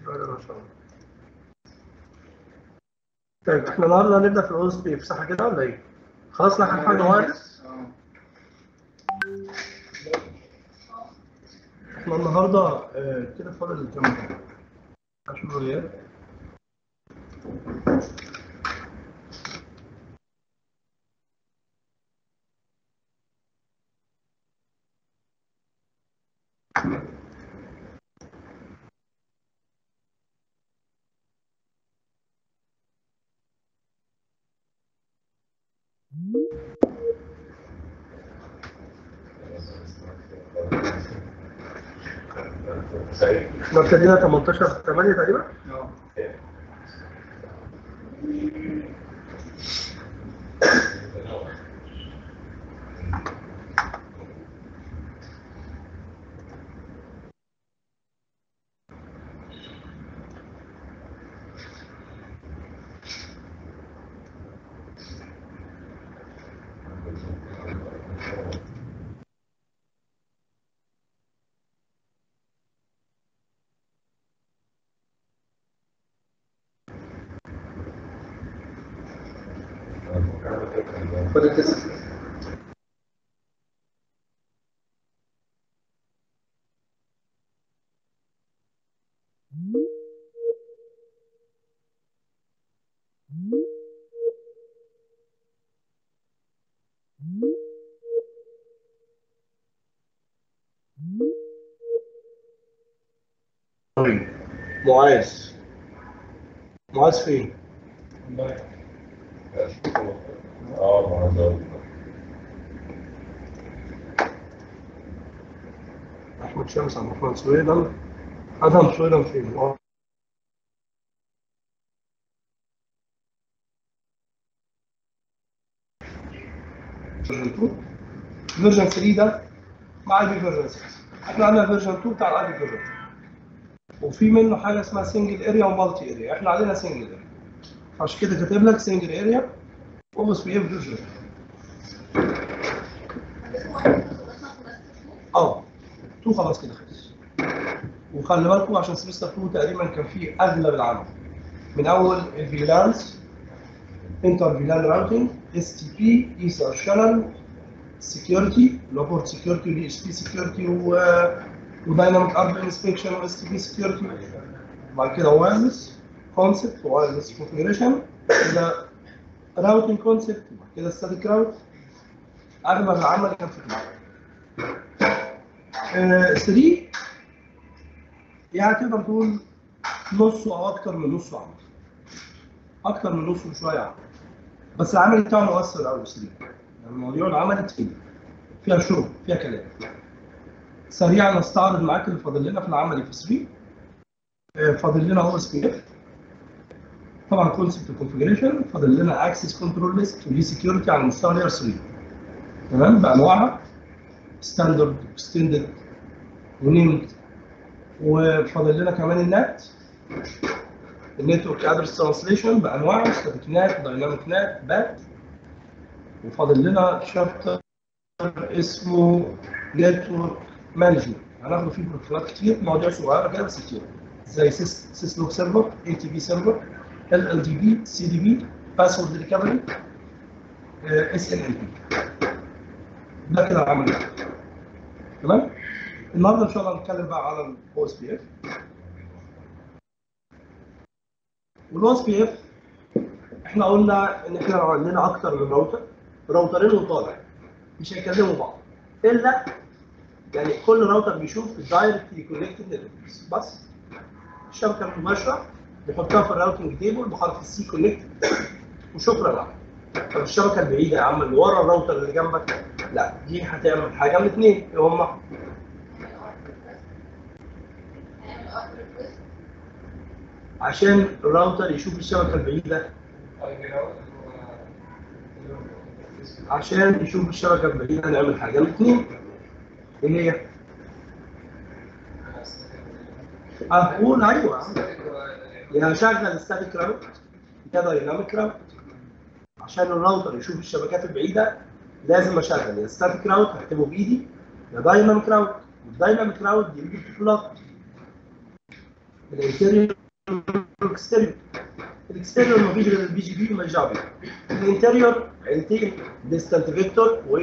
شغال ما شاء الله طيب احنا النهارده هنبدا في الاو اس بي صح كده ولا ايه؟ خلاص لحق حاجه وايرلس احنا النهارده آه، كده فاضل كام اشوف غياب احنا ابتدينا 18 8 تقريبا فاضل تسعة معاذ معاذ فين؟ اه ما هذا احمد شمس عبد الرحمن سويدم ادهم سويدم فين؟ اه فيرجن 3 ده مع اي فيرجن 6 احنا عندنا فيرجن 2 بتاع الاي فيرجن وفي منه حاجه اسمها سنجل اريا ومالتي اريا احنا علينا سنجل اريا عشان كده كاتب لك سنجل اريا اوبس بي اف فيرجن اه 2 خلاص كده خلص وخلي بالكم عشان سمستر 2 تقريبا كان فيه اغلب العمل من اول الفيلانس انتر فيلان راوتنج اس تي بي ايثر شانل سكيورتي اللي هو بورت سكيورتي ودي اتش بي سكيورتي ودايناميك ارب انسبكشن واس تي بي سكيورتي بعد كده وايرلس كونسبت وايرلس كونفجريشن كده راوتنج كونسبت بعد كده ستاتيك راوت اغلب العمل كان في كده 3 يعني تقدر تقول نصه او اكتر من نصه عمل اكتر من نصه بشويه عمل بس العمل بتاعه مؤثر قوي 3 يعني مواضيع العمل تقيل فيها شغل فيها كلام سريعا نستعرض معاك اللي فاضل لنا في العملي في 3 آه، فاضل لنا او اس بي اف طبعا كونسبت كونفجريشن فاضل لنا اكسس كنترول ليست ودي سكيورتي على مستوى لاير 3 تمام بانواعها ستاندرد اكستندد ونيمد وفاضل لنا كمان النت النتورك ادرس ترانسليشن بانواعه ستاتيك نات دايناميك نات بات وفاضل لنا شابتر اسمه نتورك مانجمنت هناخد فيه بروتوكولات كتير مواضيع صغيره كده بس كتير زي سيس سيسلوك سيرفر اي تي بي سيرفر ال ال دي بي سي دي بي باسورد ريكفري اس ان ال بي ده كده العمل تمام النهارده ان شاء الله هنتكلم بقى على الاو اس بي اف والاو اس بي اف احنا قلنا ان احنا لو عندنا اكتر من راوتر راوترين وطالع مش هيكلموا بعض الا يعني كل راوتر بيشوف الدايركتلي كونكتد نتوركس بس الشبكه المباشره بيحطها في الراوتنج تيبل بحرف السي كونكتد وشكرا لك طب الشبكه البعيده يا عم اللي ورا الراوتر اللي جنبك لا دي هتعمل حاجه من اثنين ايه هما عشان الراوتر يشوف الشبكه البعيده عشان يشوف الشبكه البعيده نعمل حاجه من اثنين ايه هي؟ هقول ايوه يا شغل ستاتيك راوت يا دايناميك راوت عشان الراوتر يشوف الشبكات البعيده لازم اشغل يا ستاتيك راوت هكتبه بايدي يا دايناميك راوت والدايناميك راوت دي بروتوكولات الانتيريور والاكستيريور الاكستيريور مفيش غير البي جي بي وماليش دعوه بيه الانتيريور عيلتين ديستانت فيكتور و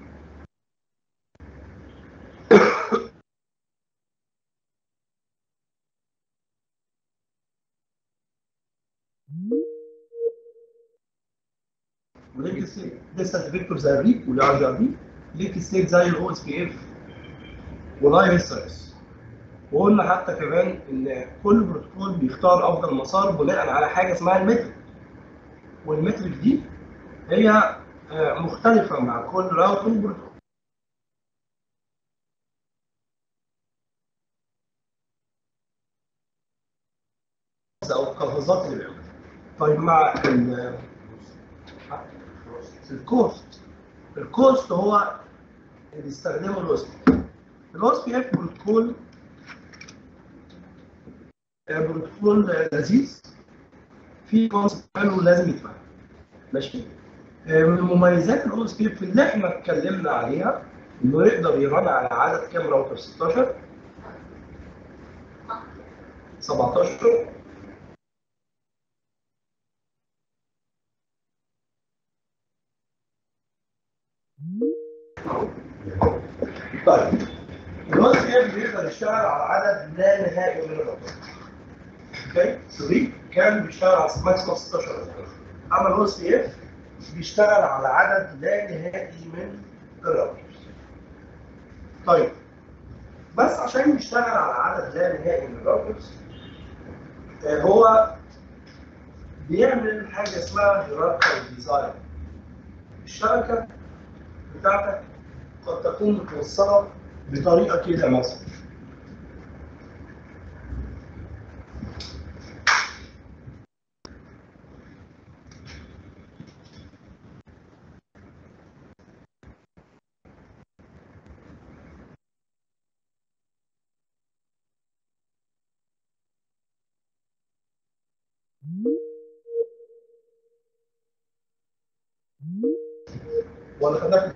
ولينك ستيت ديستانت فيكتور زي الريب والار جي ار بي لينك ستيت زي الاو اس بي اف ولاي اس اس وقلنا حتى كمان ان كل بروتوكول بيختار افضل مسار بناء على حاجه اسمها المترك والمترك دي هي آه، مختلفه مع كل راوتنج بروتوكول او القفزات اللي بيعملها طيب مع ال- الكوست الكوست هو اللي بيستخدمه الاوس الاوس بي اف بروتوكول آه، بروتوكول آه، لذيذ في كونسبت حلو لازم يتفهم ماشي آه، من مميزات الاوس بي اف اللي احنا اتكلمنا عليها انه يقدر يرن على عدد كام راوتر 16 17 طيب الواد كان بيقدر يشتغل على عدد لا نهائي من الرقم اوكي 3 كان بيشتغل على ماكسيموم 16 رقم اما الواد سي اف بيشتغل على عدد لا نهائي من الرقم طيب بس عشان يشتغل على عدد لا نهائي من الرقم هو بيعمل حاجه اسمها هيراركال ديزاين الشبكه بتاعتك قد تكون متوصله بطريقه كده مثلا ولا خدك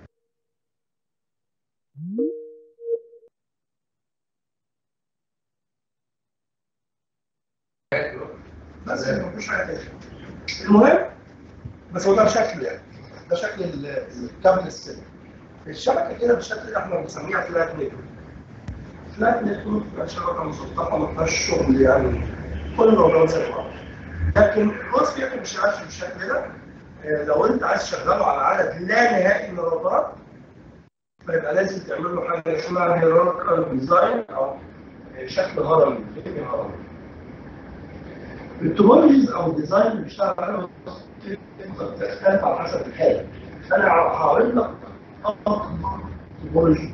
بس مفيش حاجه تانية المهم بس هو ده شكل يعني ده شكل ال- الكابل السلك الشبكه كده بالشكل اللي احنا بنسميها فلات نتورك فلات نتورك بتبقى شبكه مسطحه ما فيهاش شغل يعني كل الموضوع زي بعض لكن الوصف فيها ما بيشتغلش بالشكل ده آه، لو انت عايز تشغله على عدد لا نهائي من الراوترات فيبقى لازم تعمل له حاجه اسمها هيراركال ديزاين او شكل هرمي فكر هرمي التوبولوجيز او الديزاين اللي بيشتغل عليها بتختلف على حسب الحاله انا هعرض لك اكبر توبولوجي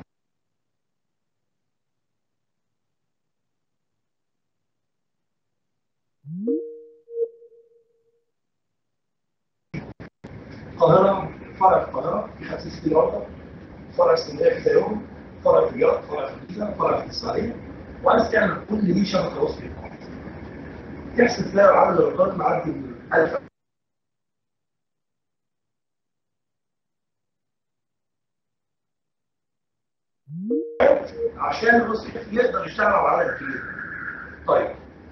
القاهره فرع القاهره في 50 كيلو متر فرع اسكندريه في زيهم فرع في الرياض فرع في الجيزه فرع في الاسماعيليه وعايز تعمل كل دي شبكه وصل تحسب تلاقي عدد الرقات معدي ال 1000 عشان الوصل يقدر يشتغل على عدد كبير طيب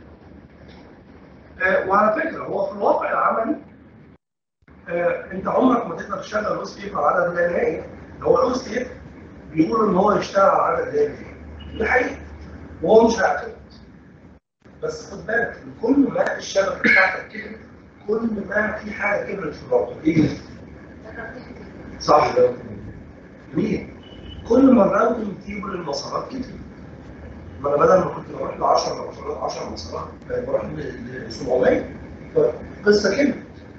آه وعلى فكره هو في الواقع العملي آه انت عمرك ما تقدر تشتغل الاوس كيف على عدد لا نهائي هو الاوس كيف بيقول ان هو يشتغل على عدد لا نهائي دي حقيقه وهو مش هيعترض بس خد بالك إن كل ما الشبكه بتاعتك كبرت كل ما في حاجه كبرت في الراوتر ايه ده؟ صح ده ليه؟ كل ما الراوتنج تيبل المسارات كترت ما انا بدل ما كنت بروح ل 10 مسارات 10 مسارات بقيت بروح ل 700 فالقصه كبرت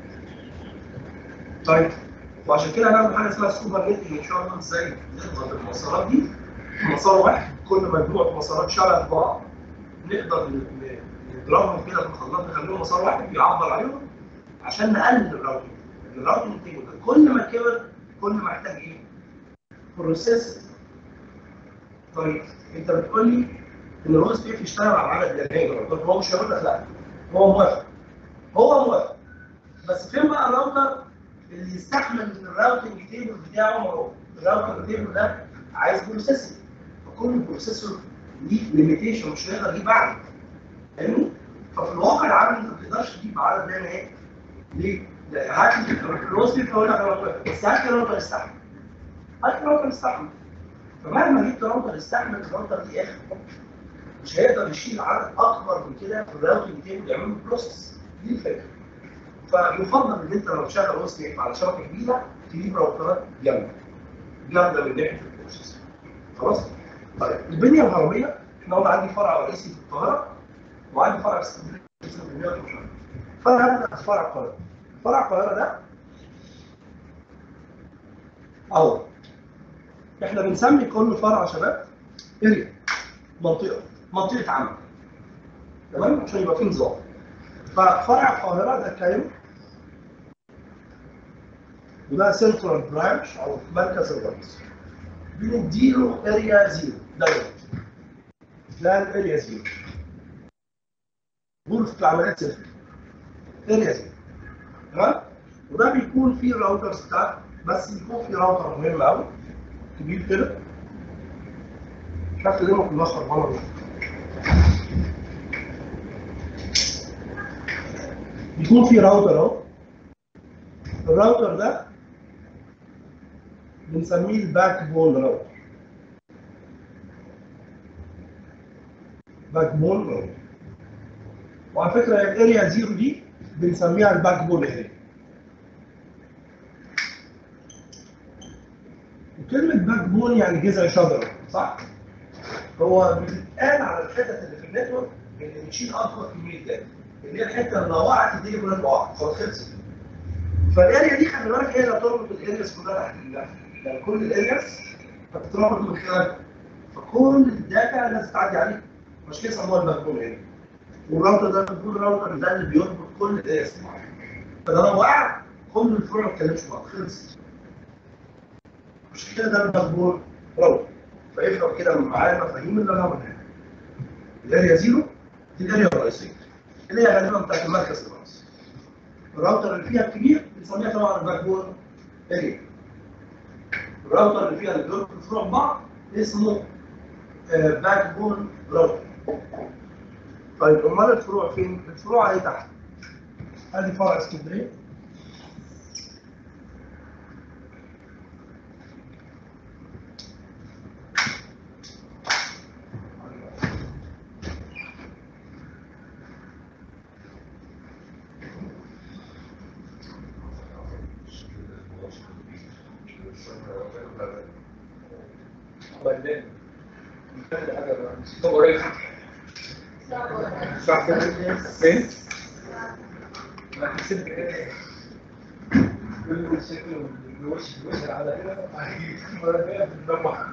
طيب وعشان كده هنعمل حاجه اسمها سوبر نت ان شاء الله ازاي نضغط المسارات دي في مسار واحد كل مجموعه مسارات شبه بعض نقدر ن- ن- نضربهم كده في الخلاط نخليهم مسار واحد بيعبر عليهم عشان نقلل الراوتنج لان الراوتنج تيبل ده كل ما كبر كل ما محتاج ايه؟ بروسيس طيب انت بتقول لي ان الاو اس بي اف يشتغل على عدد جنيه طب هو مش هيقول لك لا هو موافق هو موافق بس فين بقى الراوتر اللي يستحمل ان الراوتنج تيبل بتاعه ما هو الراوتر تيبل ده عايز بروسيسور فكل بروسيسور ليه ليميتيشن مش هيقدر يجيب اعلى فاهمني؟ ففي الواقع العملي انت ما تقدرش تجيب عدد ده ايه؟ ليه؟ لا، هات لي الكلوز دي فاقول لك راوتر بس هات لي راوتر يستحمل هات لي راوتر يستحمل فمهما جبت راوتر يستحمل الراوتر دي اخر مش هيقدر يشيل عدد اكبر من كده في الراوتنج تيبل يعمل بروسس دي الفكره فيفضل ان انت لو شغل وسط على شبكه كبيره تجيب راوترات جامده جامده من ناحيه البروسس خلاص؟ طيب البنيه الهرميه احنا قلنا عندي فرع رئيسي في القاهره وعندي فرع في اسكندريه في اسكندريه وشرم. فانا هبدا في فرع القاهره فرع القاهره ده اهو احنا بنسمي كل فرع يا شباب اريا منطقه منطقه عمل تمام عشان يبقى في نظام ففرع القاهره ده كايرو وده سنترال برانش او مركز الرئيس بنديله اريا زيرو دايما ده الاريا زيرو غرفه العمليات صفر اريا زيرو تمام وده بيكون فيه الراوترز بتاعته بس بيكون فيه راوتر مهم قوي كبير كده مش عارف ليه ما كلها خربانه دي بيكون في راوتر اهو الراوتر ده بنسميه الباك بون راوتر باك بون راوتر وعلى فكره الاريا زيرو دي بنسميها الباك بون اريا وكلمه باك بون يعني جذع شجره صح؟ هو بيتقال على الحتت اللي في النتورك اللي بتشيل اكبر كميه داتا اللي هي الحته اللي لو وقعت الدنيا كلها تقع خلاص خلصت فالاريا دي خلي بالك هي اللي تربط الارياس كلها تحت الله يعني كل الارياس بتتربط من خلالها فكل الداتا لازم تعدي عليه مش كده سموها الباك بون اريا والراوتر ده بيكون الراوتر ده اللي بيربط كل الارياس فده لو وقع كل الفروع ما تتكلمش بعض خلصت مش كده ده الباك بون راوتر فيفهم كده معايا المفاهيم اللي انا عملها الاريا زيرو دي الاريا الرئيسيه اللي هي غالبا بتاعت المركز الرئيسي الراوتر اللي فيها الكبير بنسميها طبعا الباك بون اريا الراوتر اللي فيها اللي بيربط الفروع ببعض اسمه باك بون راوتر طيب امال الفروع فين؟ الفروع اهي تحت ادي فرع اسكندريه بعدين نكمل حاجه بقى قريب صح كده فين؟ انا حسيت كده كل شكل الوش الوش على كده هيجي ولا كده بتدمع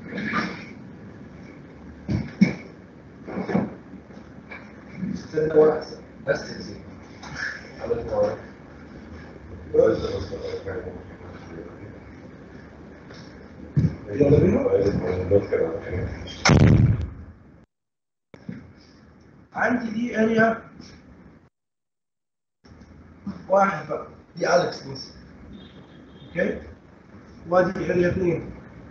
استنى ولا احسن بس يا سيدي يلا بينا عندي دي اريا واحد بقى دي اليكس مثلا اوكي وادي اريا اثنين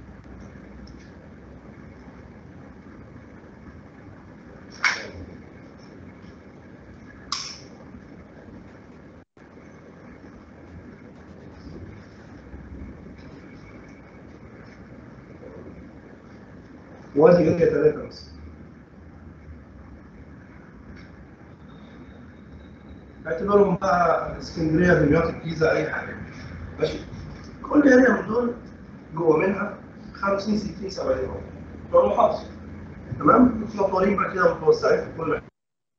وادي اريا ثلاثة مثلا اعتبرهم بقى اسكندريه دمياط الجيزه اي حاجه ماشي كل اريا من دول جوه منها 50 60 70 يوم بتوع محافظه تمام متنطورين بقى كده متوزعين في كل حته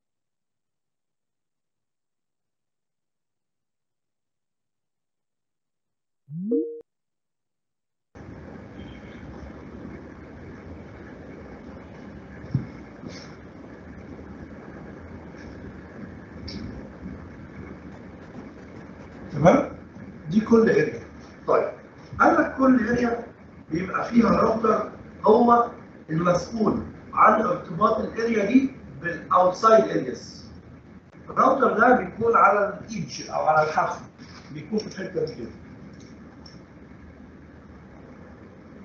تمام دي كل اريا طيب قال لك كل اريا بيبقى فيها راوتر هو المسؤول عن ارتباط الاريا دي بالاوتسايد ارياس الراوتر ده بيكون على الايدج او على الحافه بيكون في الحته دي كده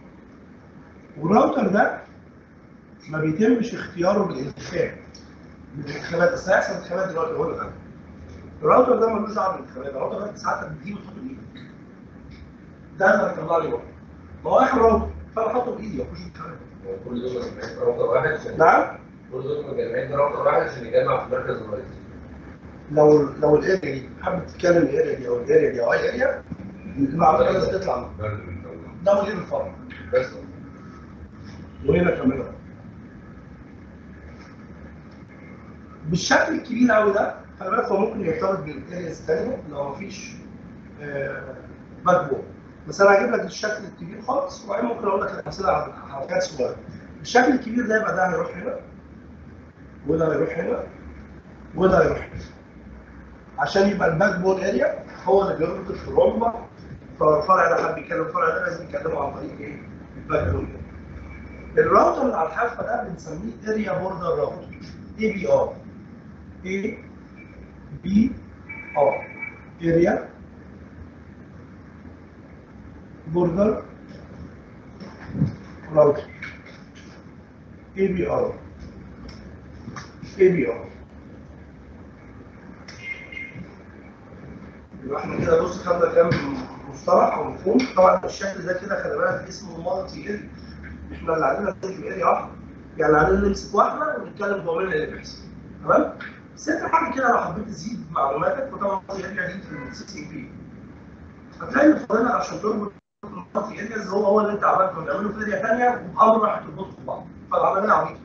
والراوتر ده ما بيتمش اختياره بالانتخاب الانتخابات بس هيحصل انتخابات دلوقتي اقول لك أنا. الراوتر ده ملوش دعوه بالانتخابات الراوتر ده ساعتك بتجيبه وتحطه بايدك ده اللي هيطلع لي بره ما هو اخر راوتر فانا احطه بايدي واخش انتخابات كل دول مجمعين في راوتر واحد عشان نعم كل دول مجمعين في راوتر واحد عشان يجمع في مركز الرئيس لو لو الاريا دي حابب تتكلم الاريا دي او الاريا دي او اي اريا المعلومه لازم تطلع منها. مركز الدولة. ده مدير الفرع بس وهنا كمان بالشكل الكبير قوي ده خلي بالك هو ممكن يرتبط بالارياز الثانيه لو مفيش باك بون بس انا هجيب لك الشكل الكبير خالص وبعدين ممكن اقول لك الامثله على حاجات صغيره الشكل الكبير ده يبقى ده هيروح هنا وده هيروح هنا وده هيروح هنا عشان يبقى الباك بون اريا هو اللي بيربط الرمبه فالفرع ده حد يتكلم الفرع ده لازم يتكلموا عن طريق ايه؟ الباك بون اريا الراوتر اللي على الحافه ده بنسميه اريا بوردر راوتر اي بي ار اي بي ار اريا بوردر راوتر اي بي ار اي بي ار يبقى احنا كده بص خدنا كام مصطلح او مفهوم طبعا الشكل ده كده خلي بالك اسمه مالتي اريا احنا اللي علينا نمسك اريا واحده يعني علينا نمسك واحده ونتكلم جوانا اللي بيحصل تمام بس انت حاجه كده لو حبيت تزيد معلوماتك وطبعا الاريا دي في السيستم بي هتلاقي اللي فاضلك عشان تربط المالتي ارياز هو هو اللي انت عملته بنعمله في اريا ثانيه وبامر راح تربطه في بعض فالعمليه عبيطه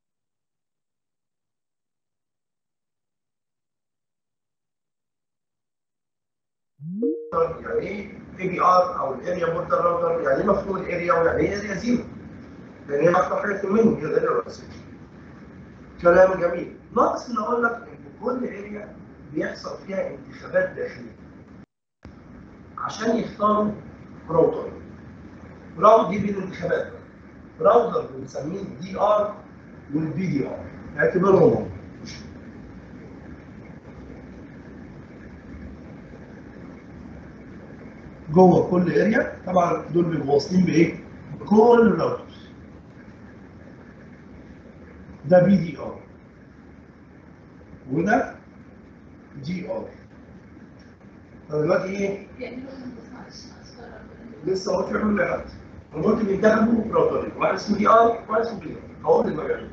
يعني ايه اي بي ار او الاريا بوردر راوتر يعني ايه مفهوم الاريا ويعني ايه اريا زيرو لان هي اكتر حاجه تهمني هي الاريا الرئيسيه كلام جميل ناقص ان اقول لك ان كل اريا بيحصل فيها انتخابات داخليه عشان يختاروا راوتر راوتر دي بين الانتخابات راوتر بنسميه دي ار والبي دي ار اعتبرهم جوه كل اريا طبعا دول بيبقوا واصلين بايه؟ بكل الراوترز ده بي دي ار وده دي ار فدلوقتي ايه؟ لسه ما قلتش يعملوا لي حد انا قلت بينتخبوا راوترين واحد اسمه دي ار وواحد اسمه بي ار هقول المجال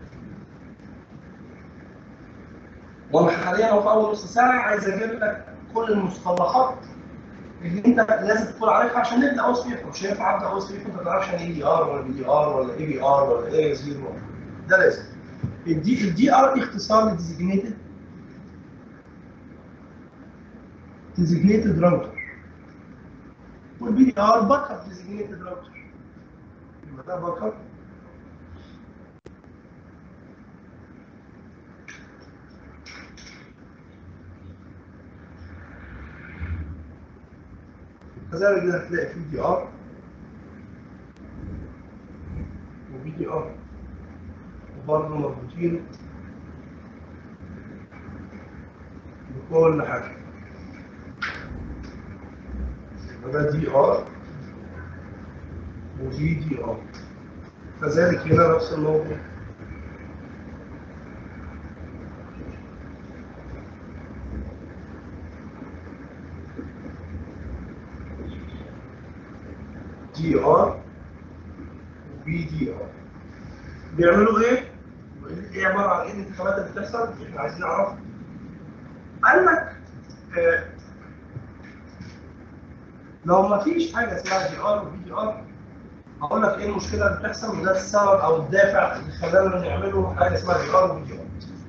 وانا حاليا اهو في اول نص ساعه عايز اجيب لك كل المصطلحات اللي انت لازم تكون عارفها عشان نبدا اوس فيها مش هينفع ابدا اوس فيها انت ما تعرفش يعني ايه دي ار ولا بي دي ار ولا اي بي ار ولا اي زيرو ده لازم الدي الدي ار دي اختصار لديزيجنيتد ديزيجنيتد راوتر والبي دي ار باك اب ديزيجنيتد راوتر يبقى ده باك اب كذلك ده هتلاقي في دي ار وبي دي ار وبرضه مربوطين بكل حاجة يبقى ده دي ار وفي دي ار كذلك هنا نفس الموضوع دي ار وبي دي ار بيعملوا ايه؟ ايه عباره عن ايه الانتخابات اللي بتحصل؟ احنا عايزين نعرف قال لك آه لو ما فيش حاجه اسمها دي ار وبي دي ار هقول لك ايه المشكله اللي بتحصل وده السبب او الدافع اللي خلانا نعمله حاجه اسمها دي ار وبي دي ار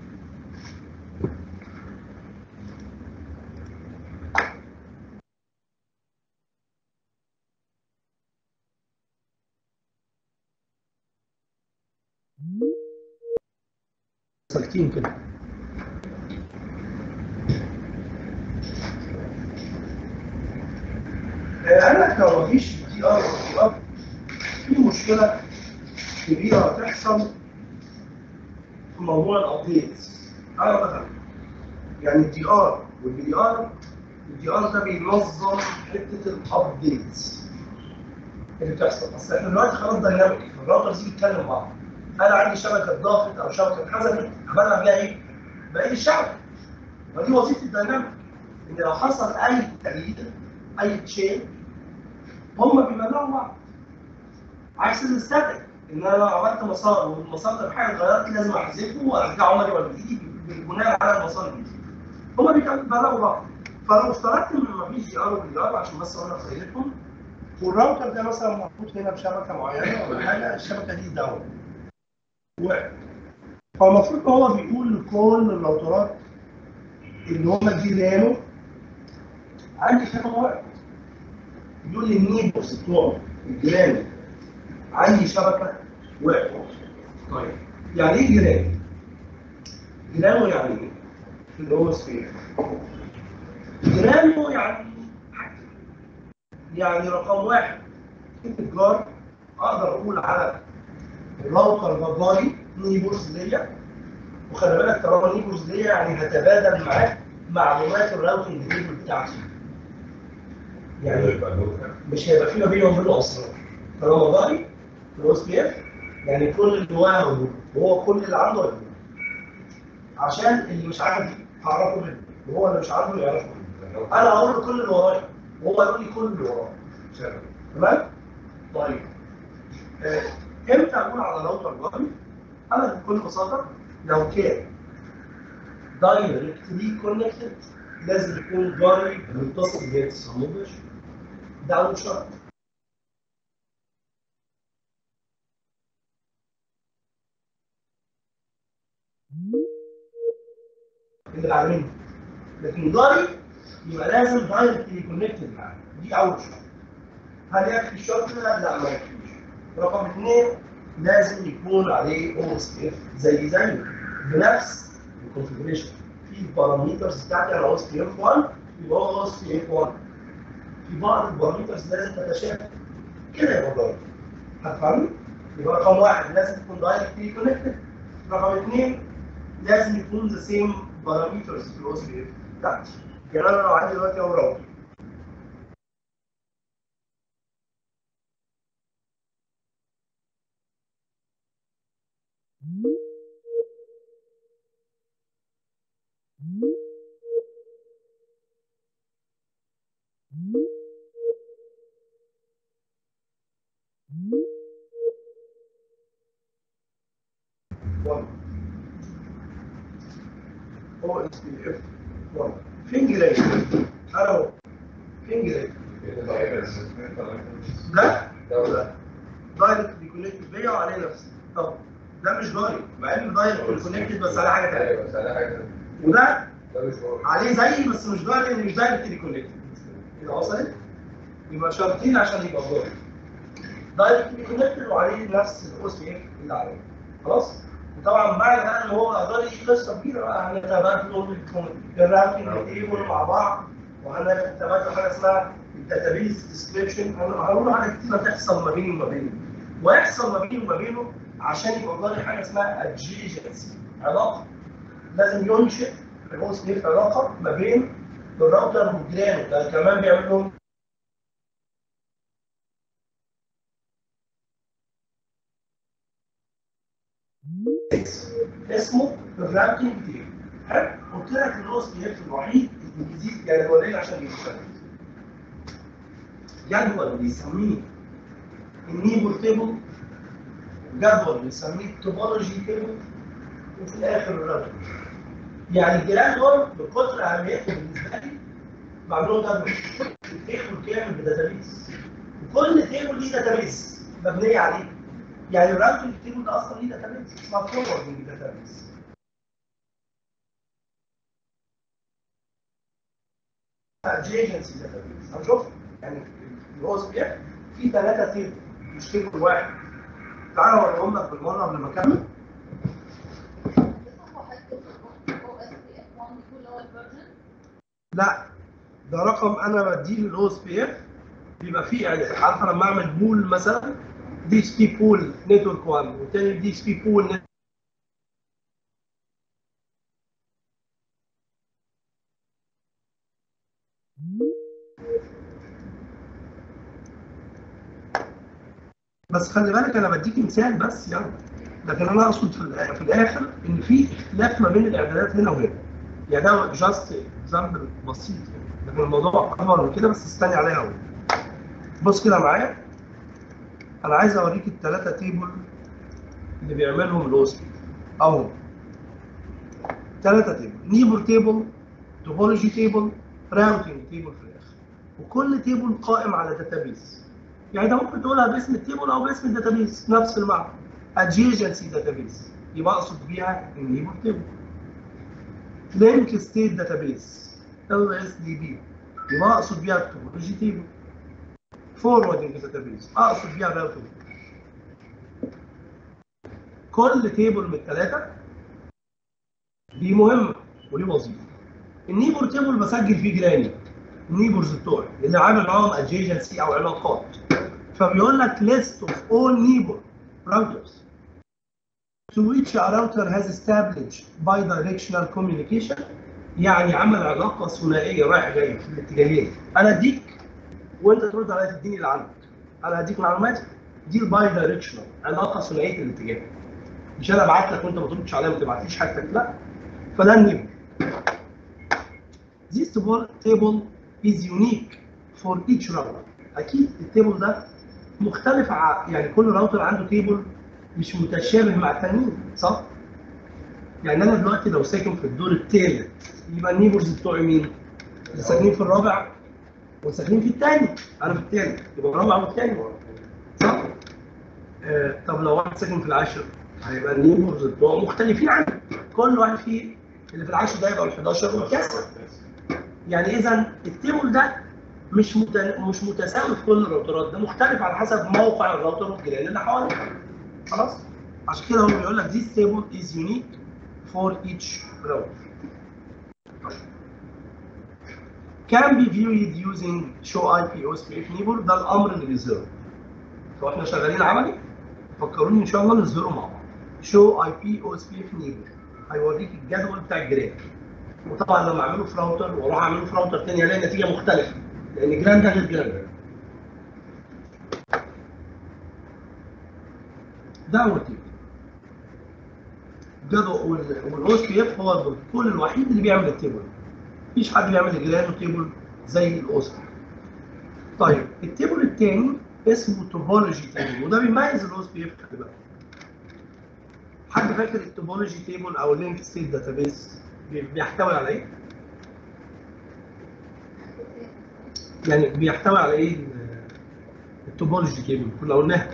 ساكتين كده قال لك لو مفيش دي ار ودي ار في مشكله كبيره هتحصل في موضوع الابديتس انا مثلا يعني الدي ار والبي دي ار الدي ار ده بينظم حته الابديتس اللي بتحصل بس احنا دلوقتي خلاص دايناميك الراوترز دي بتتكلم بعض انا عندي شبكه ضغط او شبكه حزمه عملنا فيها ايه؟ باقي الشبكه ودي وظيفه الدايناميك ان لو حصل اي تغيير اي تشين هم بيبلغوا بعض عكس الاستاتيك ان انا لو عملت مسار والمسار ده بحاجه اتغيرت لازم احذفه وارجعه مره ولا ايدي بناء على المسار الجديد هما بيبلغوا بعض فلو افترضت ان مفيش دي ار ودي ار عشان بس اقول لك فايدتهم والراوتر ده مثلا محطوط هنا بشبكه معينه ولا حاجه الشبكه دي داون وقعت فالمفروض هو بيقول لكل الراوترات اللي هم جيرانه عندي شبكه وقعت بيقول للنيبرز بتوع الجيران عندي شبكه وقعت طيب يعني ايه جيران؟ جيرانه يعني ايه؟ اللي هو سفير جيرانه يعني حاجتين. يعني رقم واحد الجار اقدر اقول على الراوتر ده جاري نيبرز ليا وخلي بالك طالما نيبرز ليا يعني هتبادل معاك معلومات الراوتنج تيبل بتاعتي يعني مش هيبقى في ما بيني وما بينه اسرار طالما جاري الاو اس بي اف يعني كل اللي جواه وهو كل اللي عنده هيقول. عشان اللي مش عارف هعرفه منه وهو اللي مش عارفه يعرفه منه انا هقول له كل اللي ورايا وهو يقول لي كل اللي ورايا تمام؟ طيب آه، امتى اقول على راوتر جاري؟ انا بكل بساطه لو كان دايركتلي كونكتد لازم يكون جاري متصل بجهاز الصامولة ده اول شرط اللي عاملينه لكن جاري يبقى لازم دايركتلي كونكتد معاه دي اول شرط هل يكفي الشرط ده؟ لا ما يكفيش رقم اثنين لازم يكون عليه او اس بي اف زي زيه بنفس الكونفجريشن في البارامترز بتاعتي على او اس بي اف 1 يبقى هو او اس بي اف 1 في بعض البارامترز لازم تتشابه كده يبقى دايركت هتفهمني؟ يبقى رقم واحد لازم تكون دايركتلي كونكتد رقم اثنين لازم يكون ذا سيم بارامترز في الاو اس بي اف بتاعتي يعني انا لو عندي دلوقتي اهو راوتر one. هو اس بي اف 1 فين جراي؟ انا اهو فين جراي؟ ده دولة دايركت كونكتد بيا وعليه نفسي طب ده مش دايركت مع انه دايركت كونكتد بس على حاجه ثانيه ايوه بس على حاجة وده ده مش هو عليه زي بس مش دايركت مش دايركت كونكتد كده وصلت؟ يبقى شرطين عشان يبقى دايركت دايركت كونكتد وعليه نفس الاو سي اف اللي عليه خلاص؟ وطبعا بعد بقى ان هو قدر قصه كبيره بقى هنتبادلوا الراوتنج تيبل مع بعض وهنتبادلوا حاجه اسمها الداتابيز ديسكريبشن هنقول حاجه كتير هتحصل ما بيني وما بينه ويحصل ما بيني وما بينه عشان يبقى ظاهر حاجه اسمها ادجيجنسي علاقه لازم ينشئ الاو اس بي علاقه ما بين الراوتر وجيرانه ده كمان بيعمل لهم اسمه الراوتنج تيبل حلو قلت لك الاو اس بي اف الوحيد اللي بيزيد جدولين عشان يشتغل جدول بيسميه النيبل تيبل جدول بنسميه التوبولوجي تيبل وفي الاخر الراوتنج يعني الجيران دول بكثر اهميتهم بالنسبه لي بعمل لهم جدول التيبل كامل بداتابيس وكل تيبل ليه داتابيس مبنيه عليه يعني الراوتنج تيبل ده اصلا ليه داتابيس اسمها فورورد داتابيس adjacency database هنشوف يعني الاو اس بي اف في ثلاثه تيبل مش تيبل واحد تعالى اوريهم لك بالمره قبل ما اكمل لا ده رقم انا بديه للاو اس بي اف بيبقى فيه يعني عارف لما اعمل بول مثلا دي اس بي بول نتورك 1 والتاني دي اس بي بول بس خلي بالك انا بديك مثال بس يعني لكن انا اقصد في الآ- في الاخر ان في اختلاف ما بين الاعدادات هنا وهنا يعني ده جاست اكزامبل بسيط يعني لكن الموضوع اكبر من كده بس استني عليها قوي بص كده معايا انا عايز اوريك الثلاثه تيبل اللي بيعملهم الاوسبي اهو ثلاثه تيبل نيبر تيبل توبولوجي تيبل راوتنج تيبل في الاخر وكل تيبل قائم على داتابيس يعني ده ممكن تقولها باسم التيبل او باسم الداتابيس نفس المعنى adjacency database يبقى اقصد بيها النيبر تيبل لينك ستيت داتابيس ال اس دي بي يبقى اقصد بيها التوبولوجي تيبل فوروردنج داتابيس اقصد بيها الراوتنج كل تيبل من الثلاثه دي مهمه وليه وظيفه النيبر تيبل بسجل فيه جيراني النيبرز بتوعي اللي عامل معاهم adjacency او علاقات فبيقول لك list of all neighbor routers to which a router has established bidirectional communication يعني عمل علاقه ثنائيه رايح جاي في الاتجاهين انا اديك وانت ترد عليا تديني اللي عندك انا هديك معلومات دي الباي دايركشنال علاقه ثنائيه الاتجاه مش انا ابعت لك وانت ما تردش عليا وما تبعتليش حاجتك لا فده النيبل This table table is unique for each router. أكيد التيبل ده مختلف ع... يعني كل راوتر عنده تيبل مش متشابه مع التانيين صح؟ يعني أنا دلوقتي لو ساكن في الدور الثالث يبقى النيبرز بتوعي مين؟ اللي ساكنين في الرابع وساكنين في الثاني أنا في الثالث يبقى الرابع والثاني صح؟ آه طب لو واحد ساكن في العاشر هيبقى النيبرز بتوعه مختلفين عنه كل واحد فيه اللي في العاشر ده يبقى ال 11 والتاسع يعني اذا التيبل ده مش مت... مش متساوي في كل الراوترات ده مختلف على حسب موقع الراوتر والجيران اللي حواليه خلاص عشان كده هو بيقول لك this table is unique for each router can be viewed using show IP OSPF neighbor ده الامر اللي بيظهره فاحنا شغالين عملي فكروني ان شاء الله نظهره مع بعض show IP OSPF neighbor هيوريك الجدول بتاع الجيران وطبعا لما اعمله في راوتر واروح اعمله في راوتر تاني الاقي نتيجه مختلفه لان جيران ده غير جيران ده ده اول تيب جدول والاو اس بي اف هو البروتوكول الوحيد اللي بيعمل التيبل مفيش حد بيعمل الجيران تيبل زي الاو اس بي طيب التيبل الثاني اسمه توبولوجي تيبل وده بيميز الاو اس بي اف خلي بالك حد فاكر التوبولوجي تيبل او اللينك ستيت داتابيس بيحتوي على ايه؟ يعني بيحتوي على ايه ال- التوبولوجي تيبل كنا قلناها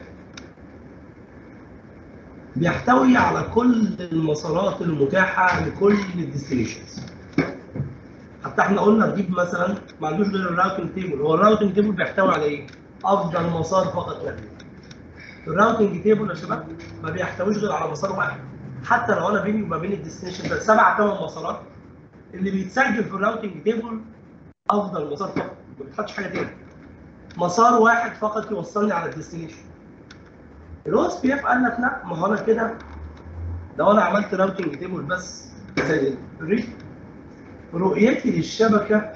بيحتوي على كل المسارات المتاحه لكل الديستنيشنز حتى احنا قلنا نجيب مثلا ما عندوش غير الراوتنج تيبل هو الراوتنج تيبل بيحتوي على ايه؟ افضل مسار فقط لا غير الراوتنج تيبل يا شباب ما بيحتويش غير على مسار واحد حتى لو انا بيني وما بين الديستنيشن ده سبع ثمان مسارات اللي بيتسجل في الراوتنج تيبل افضل مسار فقط ما بيتحطش حاجه تاني مسار واحد فقط يوصلني على الديستنيشن الاو اس بي اف قال لك لا ما هو انا كده لو انا عملت راوتنج تيبل بس زي الريف رؤيتي للشبكه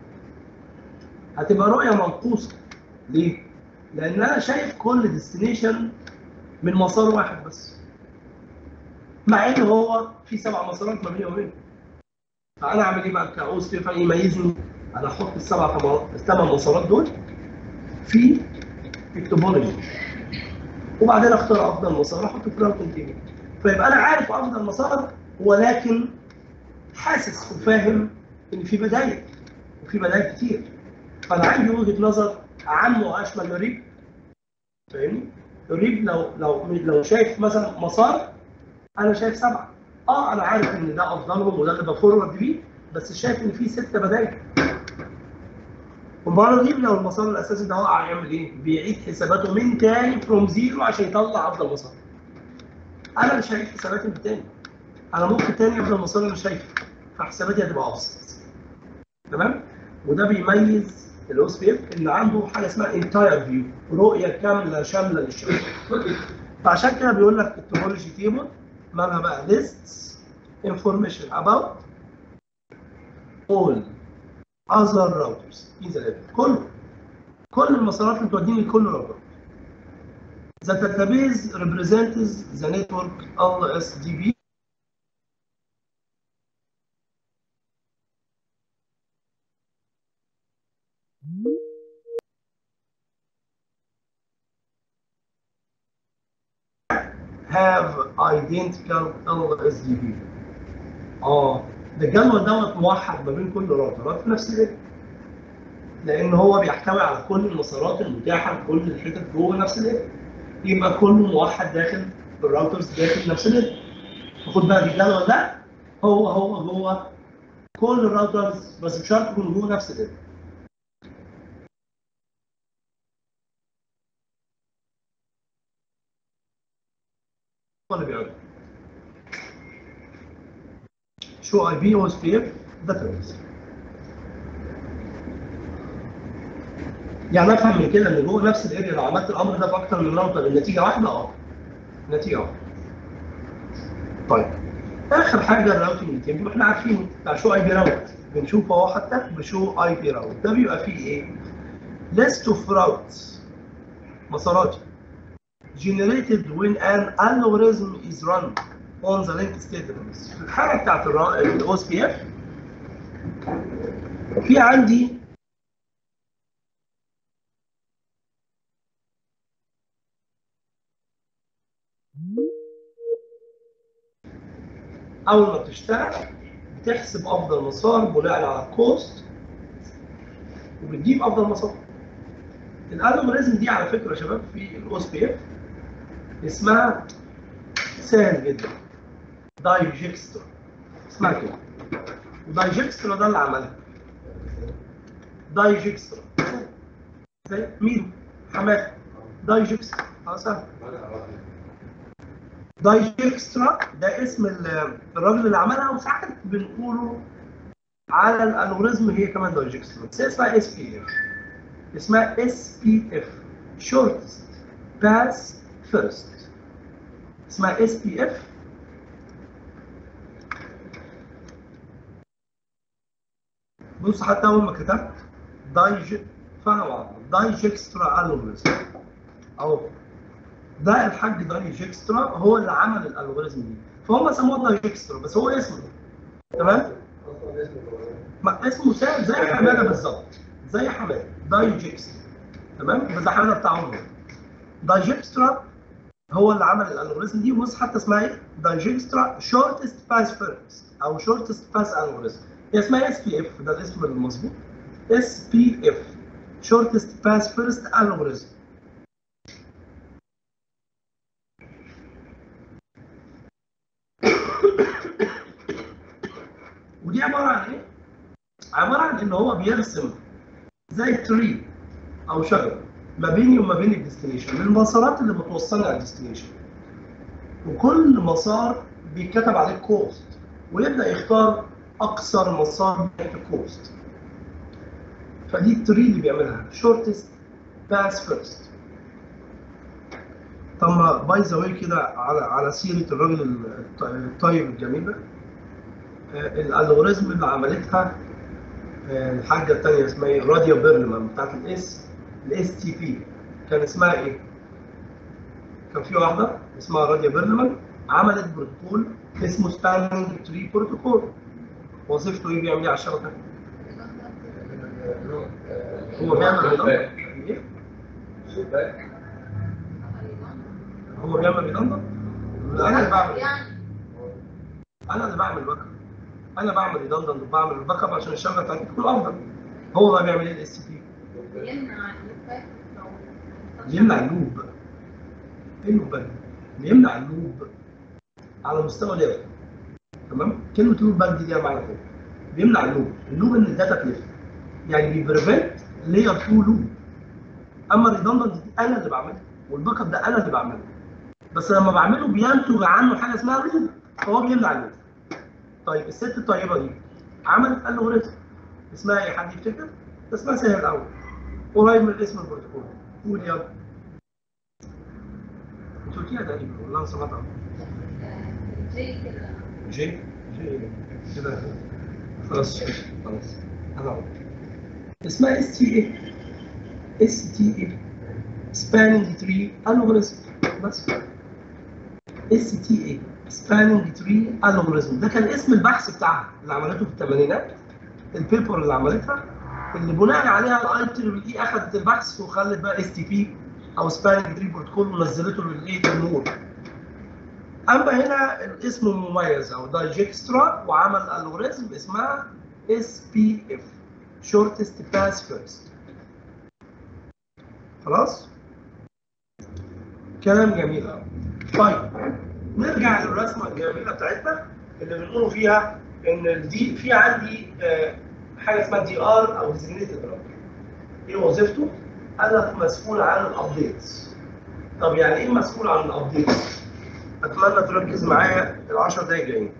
هتبقى رؤيه منقوصه ليه؟ لان انا شايف كل ديستنيشن من مسار واحد بس مع ان هو في سبع مسارات ما بيني وبينه فانا اعمل ايه بقى كاو اس بي يميزني انا احط السبع الثمان مسارات دول في التوبولوجي وبعدين اختار افضل مسار احطه في الراوتنج تيبل فيبقى انا عارف افضل مسار ولكن حاسس وفاهم ان في بدايل وفي بدايل كتير فانا عندي وجهه نظر اعم واشمل من الريب فاهمني؟ الريب لو لو لو شايف مثلا مسار انا شايف سبعه اه انا عارف ان ده افضلهم وده اللي بفورورد بيه بس شايف ان في ست بدايل ومره الريب لو المسار الاساسي ده وقع يعمل ايه؟ بيعيد حساباته من تاني فروم زيرو عشان يطلع افضل مسار انا مش هعيد حساباتي من تاني انا ممكن تاني افضل مسار انا شايفه فحساباتي هتبقى ابسط تمام وده بيميز الاو اس بي اف ان عنده حاجه اسمها انتاير فيو رؤيه كامله شامله للشبكه فعشان كده بيقول لك التوبولوجي تيبل مالها بقى lists information about all other routers in the network كله كل المسارات اللي بتوديني لكل راوتر The database represents the network LSDB have identical LSDB. اه ده الجدول دوت موحد ما بين كل راوترات في نفس الريت. لان هو بيحتوي على كل المسارات المتاحه لكل الحتت جوه نفس الريت. يبقى كله موحد داخل الراوترز داخل نفس الريت. فخد بالك الجدول ده هو هو جوه كل الراوترز بس مش شرط يكون جوه نفس الريت. هو اللي بيعمل شو اي بي او اس بي اف داتابيس يعني افهم من كده ان جوه نفس الاريا لو عملت الامر ده في اكتر من راوتر النتيجه واحده اه نتيجه واحده طيب اخر حاجه الراوتنج تيبل احنا عارفينه بتاع شو اي بي راوت بنشوفه اهو حتى بشو اي بي راوت ده بيبقى فيه ايه؟ list of routes مسارات generated when an algorithm is run on the link state database. في الحالة بتاعت الاو اس بي اف في عندي أول ما بتشتغل بتحسب أفضل مسار بناء على الكوست وبتجيب أفضل مسار. الالجوريزم دي على فكرة يا شباب في الاو اس بي اف اسمها سهل جدا دايجكسترا اسمها كده ودايجكسترا ده اللي عملها دايجكسترا زي مين؟ حماد دايجكسترا اه سهل دايجكسترا ده اسم ال- الراجل اللي عملها وساعات بنقوله على الالجوريزم هي كمان دايجكسترا بس هي اسمها اس بي اف اسمها اس بي اف شورتست باس فيرست اسمها اس بي اف بص حتى اول ما كتبت دايج فاهم دايجكسترا الجوريزم اهو ده الحاج دايجكسترا هو اللي عمل الالجوريزم دي فهم سموه دايجكسترا بس هو اسمه تمام اصلا اسمه كمان. ما اسمه سهل زي حماده بالظبط زي حماده دايجكسترا تمام بس ده حماده بتاعهم دايجكسترا هو اللي عمل الالجوريزم دي بص حتى اسمها ايه؟ دايجكسترا شورتست باس فيرست او شورتست باس الجوريزم هي اسمها اس بي اف ده الاسم المظبوط اس بي اف شورتست باس فيرست الجوريزم ودي عباره عن ايه؟ عباره عن ان هو بيرسم زي تري او شجره ما بيني وما بين الديستنيشن المسارات اللي بتوصلني على الديستنيشن وكل مسار بيتكتب عليه كوست ويبدا يختار اقصر مسار في الكوست فدي التري اللي بيعملها شورتست باس فيرست طب باي ذا واي كده على على سيره الراجل الط- الطيب الجميل ده آه، الالغوريزم اللي عملتها آه، الحاجه الثانيه اسمها ايه؟ راديو بيرلمان بتاعت الاس الاس تي بي كان اسمها ايه؟ كان في واحده اسمها راديو بيرلمان عملت بروتوكول اسمه سباننج تري بروتوكول وظيفته ايه بيعمل ايه على الشبكه؟ هو بيعمل ريدندنت ايه؟ شباك هو بيعمل ريدندنت؟ انا اللي بعمل يعني انا اللي بعمل باك اب انا بعمل ريدندنت وبعمل الباك اب عشان الشبكه بتاعتي تكون افضل هو بقى بيعمل ايه الاس تي بي؟ يمنع اللوبات لو بيمنع اللوب ايه اللوب ده؟ بيمنع اللوب على مستوى ليفل تمام كلمه لوب باك دي ليها معنى كده بيمنع اللوب اللوب ان الداتا تلف يعني بيبريفنت لاير 2 لوب اما الريدندنت دي انا اللي بعملها والباك اب ده انا اللي بعمله بس لما بعمله بينتج عنه حاجه اسمها لوب فهو بيمنع اللوب طيب الست الطيبه دي عملت الجوريزم اسمها ايه حد يفتكر؟ اسمها سهل قوي قريب من اسم البروتوكول قول يلا انت قلتيها تقريبا والله انا سمعت عنها زي كده جي جي كده خلاص خلاص انا أقول. اسمها اس تي اي اس تي اي سباننج تري الجوريزم بس اس تي اي سباننج تري الجوريزم ده كان اسم البحث بتاعها اللي عملته في الثمانينات البيبر اللي عملتها اللي بناء عليها الاي تريبل اي اخذت البحث وخلت بقى اس تي بي او سباننج تري بروتوكول ونزلته للايه للنور اما هنا الاسم مميز او دايجكسترا وعمل الجوريزم اسمها اس بي اف شورتست باس فيرست خلاص كلام جميل قوي طيب نرجع للرسمه الجميله بتاعتنا اللي بنقولوا فيها ان دي في عندي آه، حاجه اسمها دي ار او ديزيجنيتد رابر ايه وظيفته؟ قال لك مسؤول عن الابديتس طب يعني ايه مسؤول عن الابديتس؟ اتمنى تركز معايا ال 10 دقايق جايين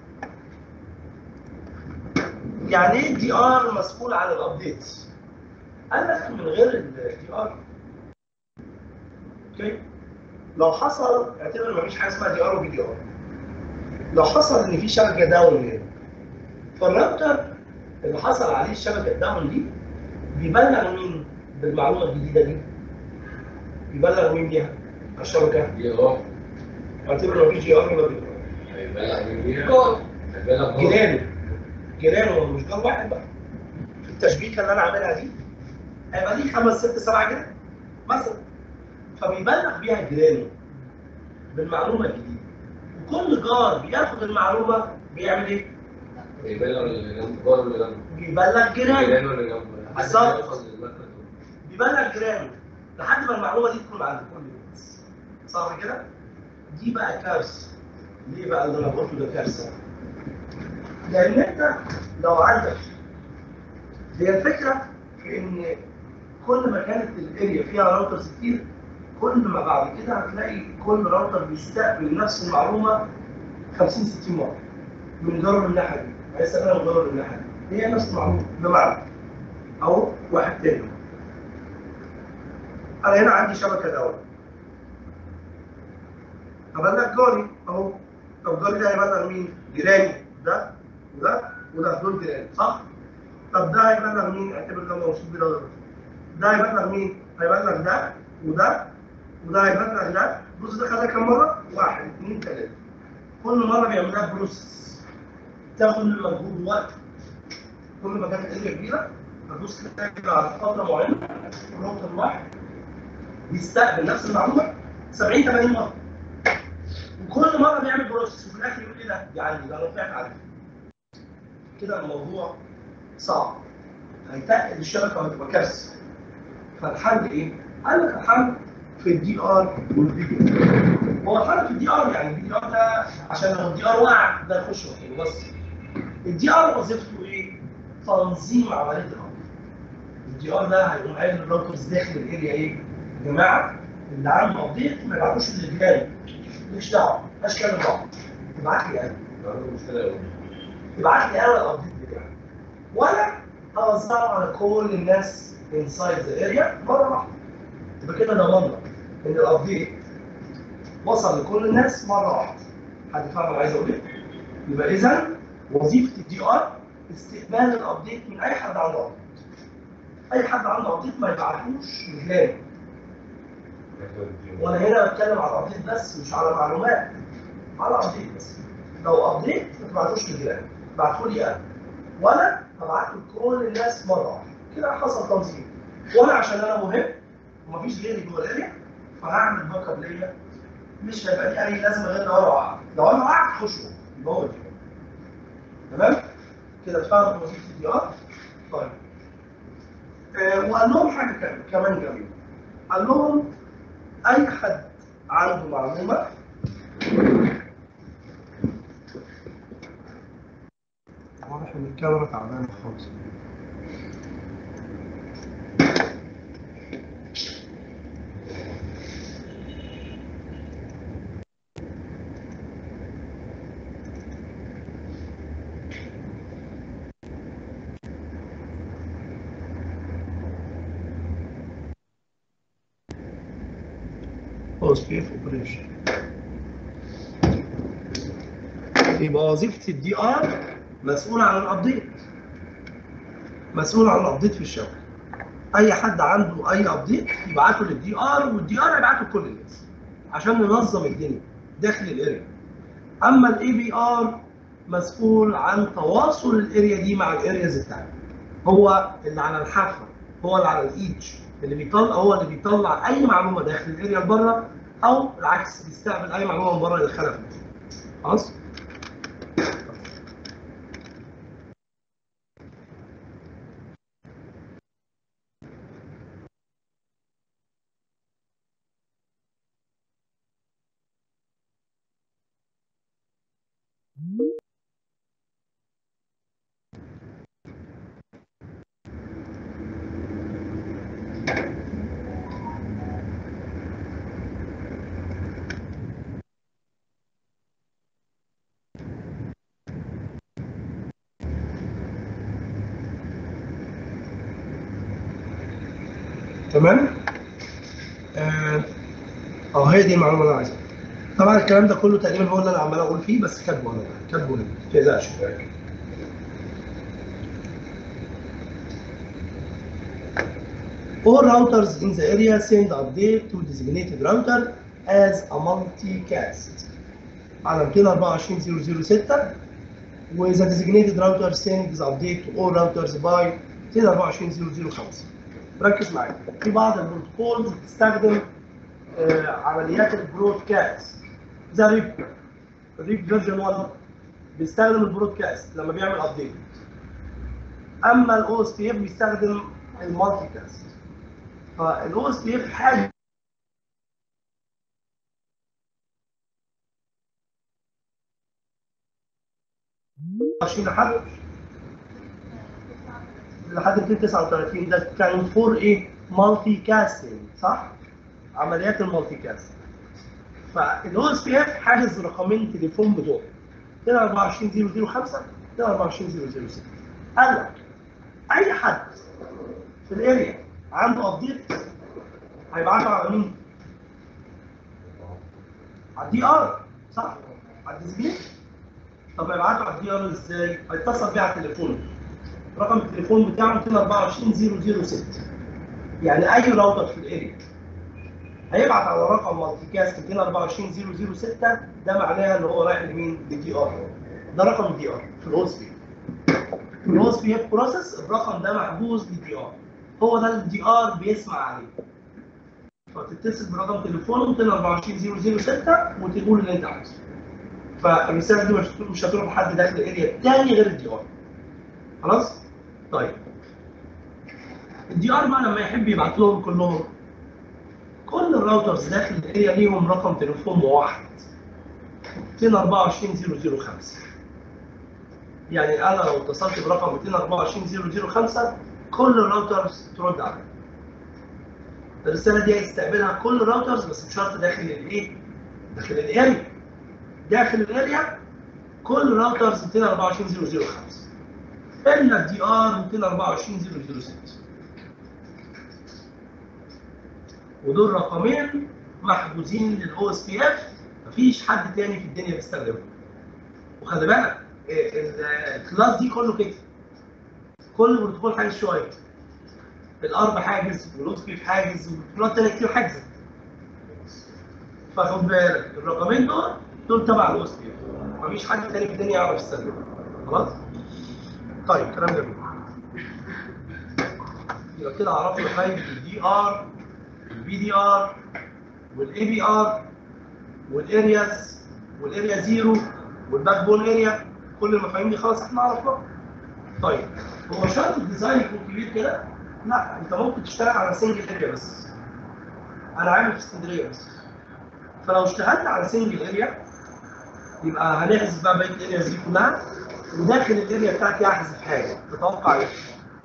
يعني ايه دي ار مسؤول عن الابديتس؟ قال لك من غير الدي ار اوكي لو حصل اعتبر مفيش حاجه اسمها دي ار وبي دي ار لو حصل ان في شبكه داون هنا فالراوتر اللي حصل عليه الشبكه الداون دي بيبلغ مين بالمعلومه الجديده دي؟ بيبلغ مين بيها؟ على الشبكه دي اه اعتبر مفيش دي ار ولا بي دي ار هيبلغ مين بيها؟ جول هيبلغ هو. جيرانه جيرانه مش جار واحد بقى في التشبيكه اللي انا عاملها دي هيبقى ليه خمس ست سبع جيران مثلا فبيبلغ بيها جيرانه بالمعلومه الجديده وكل جار بياخد المعلومه بيعمل ايه؟ هيبلغ اللي جنبه جار اللي جنبه بيبلغ جيرانه جيرانه اللي جنبه لحد بالظبط. ما يوصل للمركز. بيبلغ جيرانه لحد ما المعلومه دي تكون عند كل الناس صح كده؟ دي بقى كارثه ليه بقى اللي انا قلته ده كارثه؟ لان انت لو عندك هي الفكره في ان كل ما كانت الاريا فيها راوترز كتير كل ما بعد كده هتلاقي كل راوتر بيستقبل نفس المعلومه 50 60 مره من جار من الناحيه دي هيستقبلها من جار من الناحيه دي هي نفس المعلومه بمعنى او واحد تاني انا هنا عندي شبكه دولة هبلغ جاري اهو طب جاري ده هيبلغ مين؟ جيراني ده وده وده دول جيراني صح؟ طب ده هيبلغ مين؟ اعتبر ده موصول بده غلط ده هيبلغ مين؟ هيبلغ ده وده وده هيبلغ ده بص ده خدها كام مره؟ واحد اثنين ثلاثه كل مره بيعملها بروسس تاخد من مجهود وقت كل ما كانت اريا كبيره هتبص تلاقي على فتره معينه راوتر واحد بيستقبل نفس المعلومه 70 80 مره وكل مره بيعمل بروسس وفي الاخر يقول ايه ده؟ يعني ده انا طلعت عليه كده الموضوع صعب هيتقل الشبكه وهتبقى كارثه فالحل ايه؟ قال لك الحل في الدي ار والبي دي ار هو الحل في الدي ار يعني الدي ار ده عشان لو الدي ار وقع ده يخش مكانه بس الدي ار وظيفته ايه؟ تنظيم عمليه الامر الدي ار ده هيقوم قايل للراوترز داخل الاريا ايه؟ يا جماعه اللي عنده ابديت ما يبعتوش للجيران ماليش دعوه مالهاش كلام بعض ابعت لي انا عنده مشكله قوي ابعت لي انا الابديت بتاعي وانا اوزعه على كل الناس انسايد ذا اريا مره واحده يبقى كده ضمننا ان الابديت وصل لكل الناس مره واحده حد فاهم انا عايز اقول ايه؟ يبقى اذا وظيفه الدي ار استقبال الابديت من اي حد عنده ابديت اي حد عنده ابديت ما يبعتوش لجيرانه وانا هنا بتكلم على الابديت بس مش على معلومات على ابديت بس لو ابديت ما تبعتوش للجيران ابعتوا لي انا وانا هبعته لكل الناس مره واحده كده حصل تنظيم وانا عشان انا مهم ومفيش غيري جوه الاريا فهعمل باك اب ليا مش هيبقى لي اي لازمه غير لو انا وقعت لو انا وقعت خشوا يبقى هو دي تمام كده اتفهم وظيفه الدي ار طيب آه وقال لهم حاجه كمان كمان جميله قال لهم اي حد عنده معلومه واضح ان الكاميرا تعبانه خالص كيف اوبريشن يبقى وظيفه الدي ار مسؤول عن الابديت مسؤول عن الابديت في الشبكه اي حد عنده اي ابديت يبعته للدي ار والدي ار هيبعته لكل الناس عشان ننظم الدنيا داخل الاريا اما الاي بي ار مسؤول عن تواصل الاريا دي مع الارياز التانية هو اللي على الحافه هو اللي على الايدج اللي بيطلع هو اللي بيطلع اي معلومه داخل الاريا لبره او العكس بيستقبل اي معلومه من بره يدخلها في الاريا خلاص تمام اه آه، هي دي المعلومه اللي انا عايزها طبعا الكلام ده كله تقريبا هو اللي انا عمال اقول فيه بس كاتبه انا كاتبه هنا ما تقلقش All routers in the area send update to designated router as a multicast على 224.006 وإذا designated router sends update to all routers by 224.005 ركز معايا في بعض البروتوكولز بتستخدم آه، عمليات البرودكاست زي ريب ريب فيرجن 1 بيستخدم البرودكاست لما بيعمل ابديت اما الاو اس بي اف بيستخدم المالتي كاست فالاو اس بي اف حاجه عشرين لحد لحد 239 ده كان فور ايه؟ مالتي كاستنج صح؟ عمليات المالتي كاست فالاو اس بي اف حاجز رقمين تليفون بتوعه 24005 24006 قال لك اي حد في الاريا عنده ابديت هيبعته على مين؟ على الدي ار صح؟ على الديسبلاي طب هيبعته على الدي ار ازاي؟ هيتصل بيه على التليفون رقم التليفون بتاعه 224006 يعني اي راوتر في الاريا هيبعت على رقم مالتي كاست 224006 ده معناه ان هو رايح لمين؟ للدي ار ده رقم الدي ار في الاو اس بي في الاو اس بي اف بروسيس الرقم ده محجوز للدي ار هو ده الدي ار بيسمع عليه فتتصل برقم تليفونه 224006 وتقول اللي انت عايزه فالرساله دي مش مش هتروح لحد داخل الاريا تاني غير الدي ار خلاص؟ طيب الدي ار بقى لما يحب يبعت لهم كلهم كل الراوترز داخل الاريا ليهم رقم تليفون واحد 224005 يعني انا لو اتصلت برقم 224005 كل الراوترز ترد عليا الرساله دي هيستقبلها كل الراوترز بس بشرط داخل الايه؟ داخل الاريا داخل الاريا كل الراوترز 224005 الا الدي ار 224006 ودول رقمين محجوزين للاو اس بي اف مفيش حد تاني في الدنيا بيستخدمهم وخلي بالك ال- ال- الكلاس دي كله كده كل بروتوكول حاجز شويه الارب حاجز والاو اس بي اف حاجز وبروتوكولات تانيه كتير حاجزه فخد بالك الرقمين دول دول تبع الاو اس بي اف مفيش حد تاني في الدنيا يعرف يستخدمهم خلاص طيب كلام جميل يبقى كده عرفنا حاجه الدي ار البي دي ار والاي بي ار والارياز والاريا زيرو والباك بون اريا كل المفاهيم دي خلاص احنا عرفناها طيب هو شرط الديزاين يكون كبير كده لا انت ممكن تشتغل على سنجل اريا بس انا عامل في اسكندريه بس فلو اشتغلت على سنجل اريا يبقى هنحذف بقى بقيه الارياز دي كلها وداخل الاريا بتاعتي احذف حاجه تتوقع ايه؟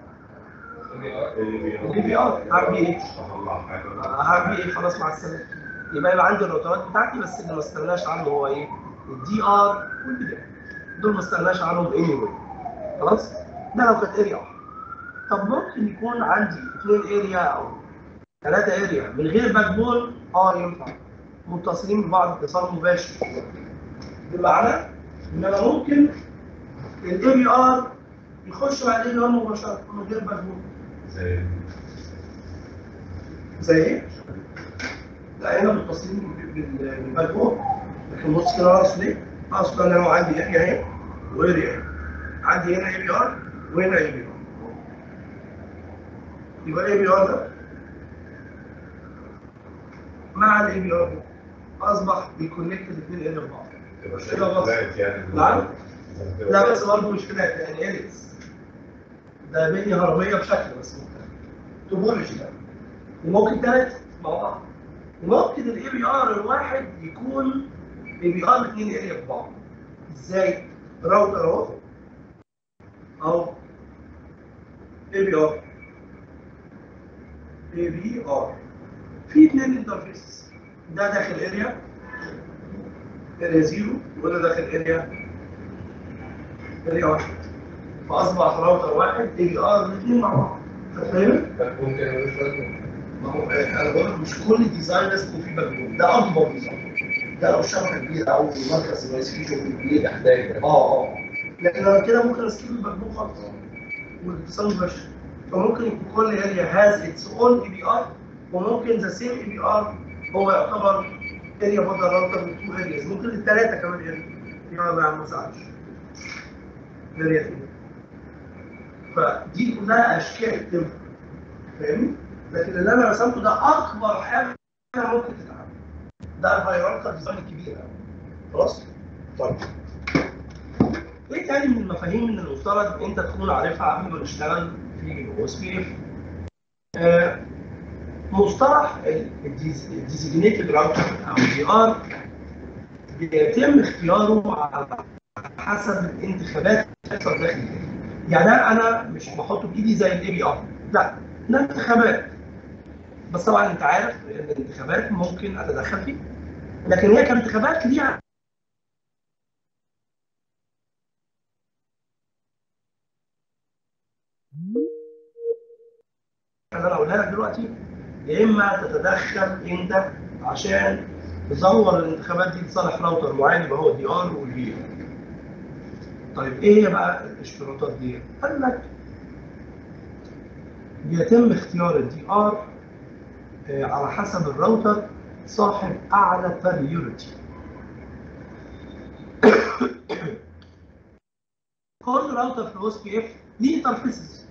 الاي بي ار هعمل ايه؟ هعمل ايه خلاص مع السلامه يبقى يبقى عندي الراوترات بتاعتي بس اللي ما استغناش عنه هو ايه؟ الدي ار والبي دي ار دول ما استغناش عنهم اني واي خلاص؟ ده لو كانت اريا واحده طب ممكن يكون عندي اثنين اريا او ثلاثه اريا من غير باك بون اه ينفع متصلين ببعض اتصال مباشر بمعنى ان انا ممكن الاي بي ار يخش مع الاي بي ار مباشره من غير باك بون زي زي ايه؟ لا هنا بالتصميم بال- بالبالكون لكن بص كده ناقص ليه؟ ناقص ان انا عندي اريا اهي واريا اهي عندي هنا اي بي ار وهنا اي بي ار يبقى الاي بي ار ده مع الاي بي ار اصبح بيكونكت الاثنين اريا ببعض كده غلط. نعم؟ لا بس برضه مش كده يعني اليكس ده بنية هرمية بشكل بس مختلف توبولوجي ده وممكن تلات مع بعض وممكن الاي بي ار الواحد يكون اي بي ار اثنين اريا في بعض ازاي؟ راوتر اهو اهو اي بي ار اي بي ار في اثنين انترفيسز ده داخل اريا اريا زيرو وده داخل اريا اريا واحد فاصبح راوتر واحد اي بي ار الاثنين مع بعض فاهم؟ ممكن ملوش لازمه ما هو انا بقول لك مش كل ديزاين لازم يكون فيه باك ده اكبر ديزاين ده لو شبكه كبيره او مركز رئيسي فيه شغل كبير يحتاج اه اه لكن انا كده ممكن اسكيب الباك خالص والاتصال مباشر فممكن يكون كل اريا هاز اتس اون اي بي ار وممكن ذا سيم اي بي ار هو يعتبر اريا بدل راوتر من تو ارياز ممكن الثلاثه كمان اريا يبقى ما ما تزعلش اريا تانية فدي كلها اشكال تنفع فاهمني؟ لكن اللي انا رسمته ده اكبر حاجه ممكن تتعمل ده الهيراركال ديزاين الكبير أوي. خلاص؟ طيب ايه تاني من المفاهيم اللي المفترض انت تكون عارفها قبل ما نشتغل في الاو اس بي اف؟ مصطلح الديزيجنيتد راوتر او الدي ار بيتم اختياره على حسب الانتخابات اللي بتحصل داخل الداتا. يعني أنا- انا مش بحطه بايدي زي الاي بي ار لا ده انتخابات بس طبعا انت عارف ان الانتخابات ممكن اتدخل فيها لكن هي كانتخابات ليها اللي انا اقولها لك دلوقتي يا اما تتدخل انت عشان تزور الانتخابات دي لصالح راوتر معين يبقى هو الدي ار والبي طيب ايه هي بقى الاشتراطات دي؟ قال لك بيتم اختيار الدي ار على حسب الراوتر صاحب اعلى بريورتي كل راوتر في الاو اس بي اف ليه انترفيسز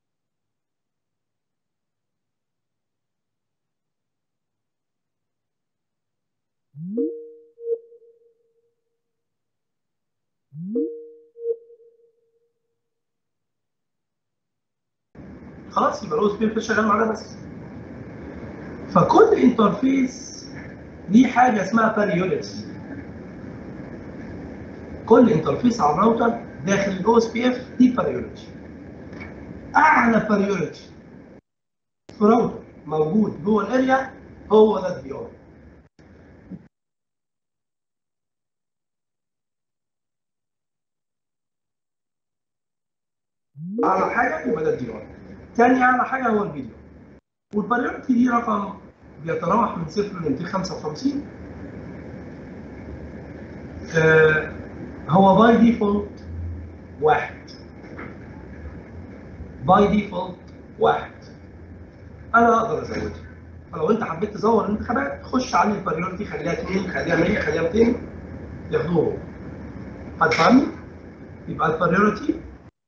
خلاص يبقى الاو اس بي اف شغال معانا بس فكل انترفيس ليه حاجه اسمها بريورتي كل انترفيس على الراوتر داخل الاو اس بي اف ليه بريورتي اعلى بريورتي في راوتر موجود جوه الاريا هو ده الدي ار اعلى حاجه يبقى ده الدي ار تاني اعلى حاجه هو الفيديو والبريورتي دي رقم بيتراوح من صفر ل 255 آه هو باي ديفولت واحد باي ديفولت واحد انا اقدر ازودها فلو انت حبيت تزور الانتخابات خش على البريورتي خليها 2 خليها 100 خليها 200 ياخدوهم هتفهمني؟ يبقى البريورتي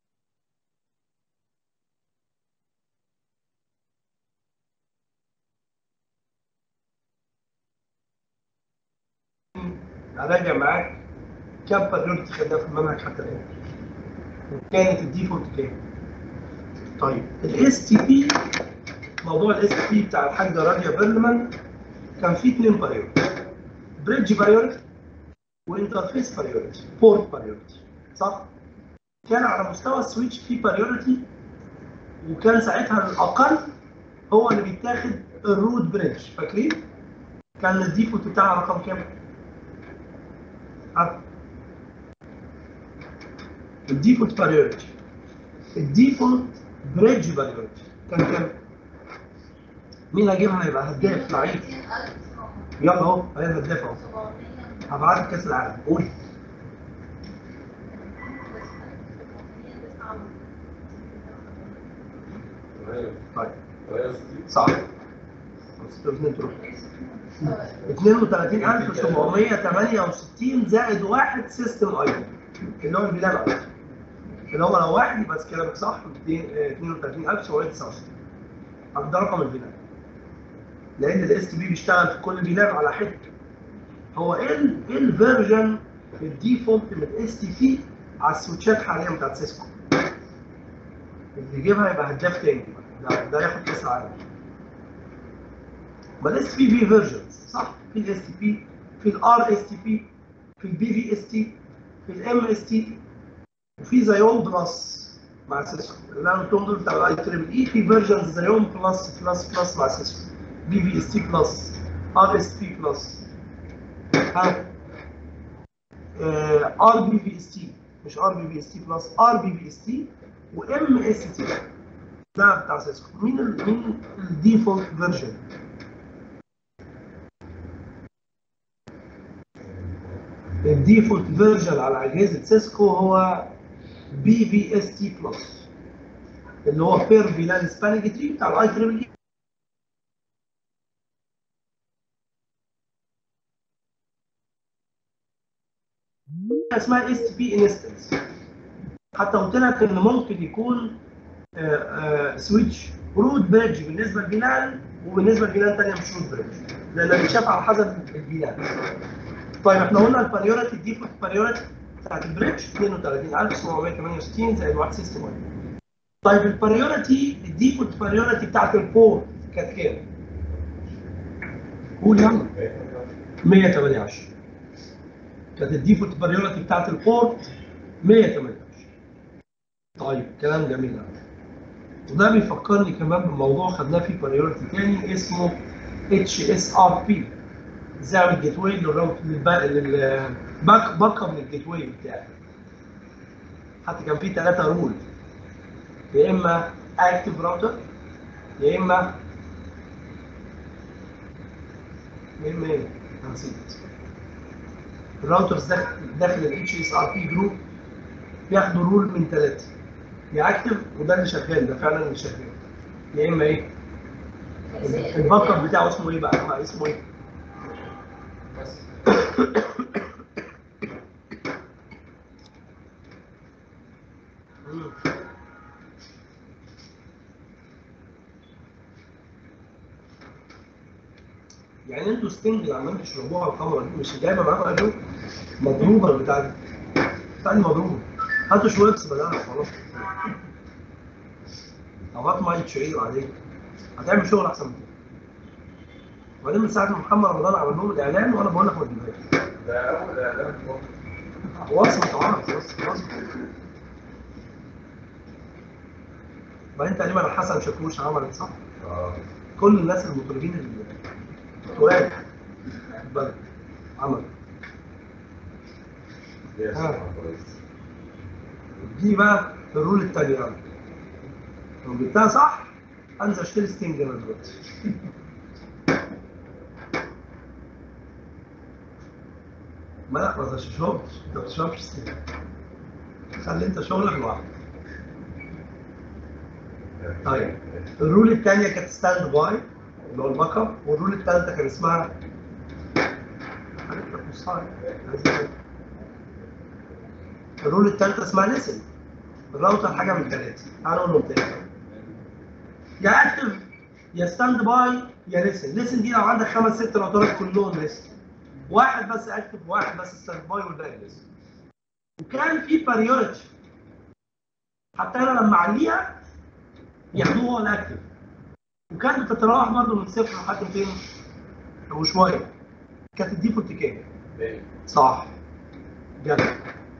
هراجع معاك كام بريورتي خدناها في المنهج حتى الان وكانت الديفولت كام طيب الاس تي بي موضوع الاس تي بي بتاع الحاجه رانيا بيرلمان كان فيه اثنين بريورتي بريدج بريورتي وانترفيس بريورتي بورت بريورتي صح؟ كان على مستوى السويتش فيه بريورتي وكان ساعتها الاقل هو اللي بيتاخد الروت بريدج فاكرين؟ كان الديفولت بتاعها رقم كام؟ ها؟ الديفولت بريورتي الديفولت بريدج بريورتي كان كام؟ مين هيجيبها يبقى هداف لعيب يلا اهو هي الهداف اهو هبعت كاس العالم قول طيب صح اثنين تروح 32768 زائد واحد سيستم ايضا اللي هو البلان ايضا اللي هو لو واحد يبقى كلامك صح 32769 ده رقم البلان لان الاس تي بي بيشتغل في كل بلان على حته هو ايه ال- ايه الفيرجن الديفولت من الاس تي بي على السويتشات حاليا بتاعت سيسكو اللي يجيبها يبقى هداف تاني ده, ده ياخد كاس العالم ما الاس تي بي فيه فيرجنز صح في الاس تي بي في الار اس تي بي في البي في اس تي في الام اس تي وفي زيهم بلس مع سيسكو اللي انا قلتهم دول بتاع الاي تريبل اي في فيرجنز زيهم بلس بلس بلس مع سيسكو بي في اس تي بلس ار اس تي بلس ها ار بي في اس تي مش ار بي في اس تي بلس ار بي في اس تي وام اس تي ده بتاع سيسكو مين ال مين الديفولت فيرجن الديفولت فيرجن على اجهزه سيسكو هو بي في اس تي بلس اللي هو بير فيلان سبانينج تري بتاع الاي تريبل اي اسمها اس تي بي انستنس حتى قلت لك ان ممكن يكون سويتش روت بريدج بالنسبه للبلان وبالنسبه لبلان ثانيه مش روت بريدج لان بيتشاف على حسب البلان طيب احنا قلنا البريورتي الديفولت بريورتي بتاعت البريدج 32768 زائد واحد سيستم واحد. طيب البريورتي الديفولت بريورتي بتاعت البورت كانت كام؟ قول يلا 128 كانت الديفولت بريورتي بتاعت البورت 128 طيب كلام جميل قوي وده بيفكرني كمان بموضوع خدناه فيه بريورتي تاني اسمه اتش اس ار بي زاويه الجيت واي للراوت للباك باك اب للجيت واي بتاعي حتى كان في ثلاثه رول يا اما اكتف راوتر يا اما يا اما ايه؟ أنا نسيت الراوترز داخل داخل الاتش اس ار بي جروب بياخدوا رول من ثلاثه يا اكتف وده اللي شغال ده فعلا اللي شغال يا اما ايه؟ الباك اب بتاعه اسمه ايه بقى؟ اسمه ايه؟ بس مم. يعني انتوا ستينج اللي عمالين تشربوها الخمره دي مش جايبه معاكم اجو مضروبه البتاع دي بتاع دي مضروبه هاتوا شويبس بدلها خلاص او هات ميه شعير عليه هتعمل شغل احسن من كده وبعدين من ساعه ما محمد رمضان عمل لهم الاعلان وانا بقول لك ما تجيبهاش ده اول اعلان في مصر. وصمة عرض وصمة وصمة بعدين تقريبا حسن شاكوش عملت صح؟ اه كل الناس المطربين التوال في البلد عملوا يا آه. سلام كويس دي بقى الرول التاني يعني لو جبتها صح انزل اشتري ستينج انا دلوقتي ما لا ما تشربش انت ما بتشربش ستينج خلي انت شغلك لوحدك طيب الرول الثانيه كانت ستاند باي اللي هو الباك اب والرول الثالثه كان اسمها مش صحيح. الرول الثالثه اسمها ليسن الراوتر حاجه من ثلاثه تعالوا نقول لهم تاني يا اكتف يا ستاند باي يا ليسن ليسن دي لو عندك خمس ست راوترات كلهم ليسن واحد بس اكتف واحد بس ستاند باي والباقي ليسن وكان في بريورتي حتى انا لما اعليها ياخدوه هو الاكتف وكانت بتتراوح برضه من صفر لحد 200 وشويه كانت الديفولت كام؟ ليه؟ صح جدع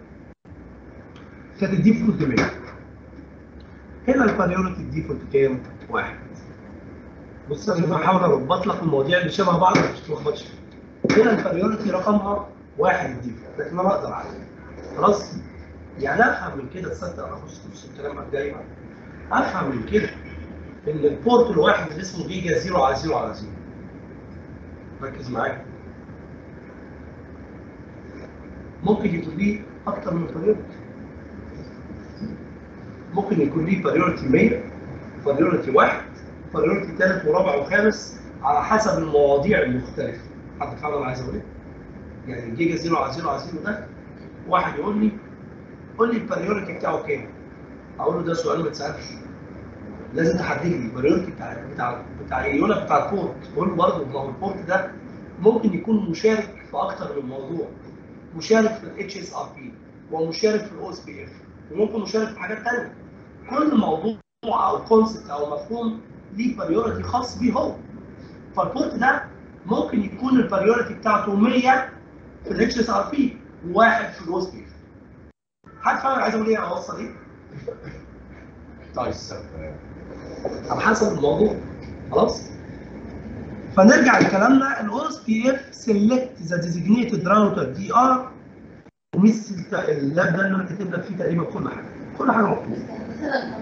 كانت الديفولت 100 هنا البريورتي الديفولت كام؟ واحد بص انا بحاول اربط لك المواضيع اللي شبه بعض مش تتلخبطش هنا البريورتي رقمها واحد الديفولت لكن انا اقدر عليه خلاص؟ يعني افهم من كده تصدق انا بص بص الكلام الجاي بقى. افهم من كده ان البورت الواحد اللي اسمه جيجا 0 على 0 على 0 ركز معايا ممكن يكون ليه اكتر من بريورتي ممكن يكون ليه بريورتي 100 بريورتي واحد بريورتي ثالث ورابع وخامس على حسب المواضيع المختلفه حد فاهم انا عايز اقول ايه؟ يعني الجيجا 0 على 0 على 0 ده واحد يقول لي قول لي البريوريتي بتاعه كام؟ اقول له ده سؤال ما اتسالش لازم تحدد لي البريوريتي بتاع بتاع بتاع يقول لك بتاع البورت قول له برضه ما هو البورت ده ممكن يكون مشارك في اكتر من موضوع مشارك في الاتش اس ار بي ومشارك في الاو اس بي اف وممكن مشارك في حاجات ثانيه كل موضوع او كونسبت او مفهوم ليه بريوريتي خاص بيه هو فالبورت ده ممكن يكون البريوريتي بتاعته 100 في الاتش اس ار بي وواحد في الاو اس بي اف حد فاهم أنا عايز اقول ايه اوصل ايه؟ طيب على حسب الموضوع خلاص فنرجع لكلامنا الاو اس بي اف سيلكت ذا ديزيجنيتد راوتر دي ار وميس اللاب ده اللي انا كاتب لك فيه تقريبا كل حاجه كل حاجه مكتوبه مثلا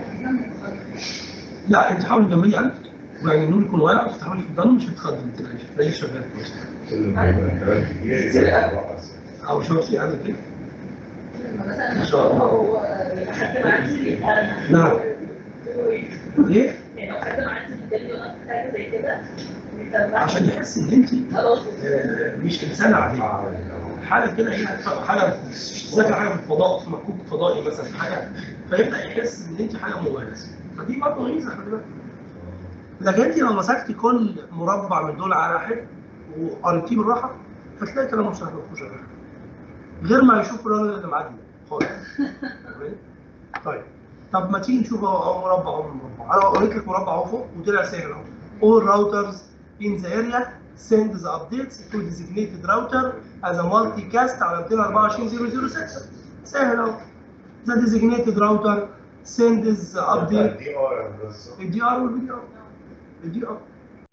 لا انت حاول تجمعي قلب يعني النور يكون واقع تحاولي تفضلي مش هتخضي ما تلاقيش تلاقيه شغال كويس كل ما يبقى كمان كتير او شفتي قبل كده مثلا ما شاء الله. هو حد معدي نعم. ليه؟ يعني لو حد معدي بيتكلم يقول حاجه زي كده بيسمع عشان يحس ان انت خلاص آه، مش انسان عادي حاجه كده ايه حاجه ذاكر حاجه في الفضاء في مكوك فضائي مثلا في حاجه فيبدا يحس ان انت حاجه مميزه فدي برضه ميزه خلي بالك لكن انت لو مسكتي كل مربع من دول على حد وقريتيه بالراحه هتلاقي كلام مش هتفوش غير ما يشوف الراجل اللي معدي ده خالص تمام؟ طيب طب ما تيجي نشوف اهو أهو مربع اهو مربع انا قريت لك مربع اهو فوق وطلع سهل اهو all routers in the area send the updates to designated router as a multicast على 224.006 سهل اهو the designated router sends the update دي ار بس الدي ار والبي ار الدي ار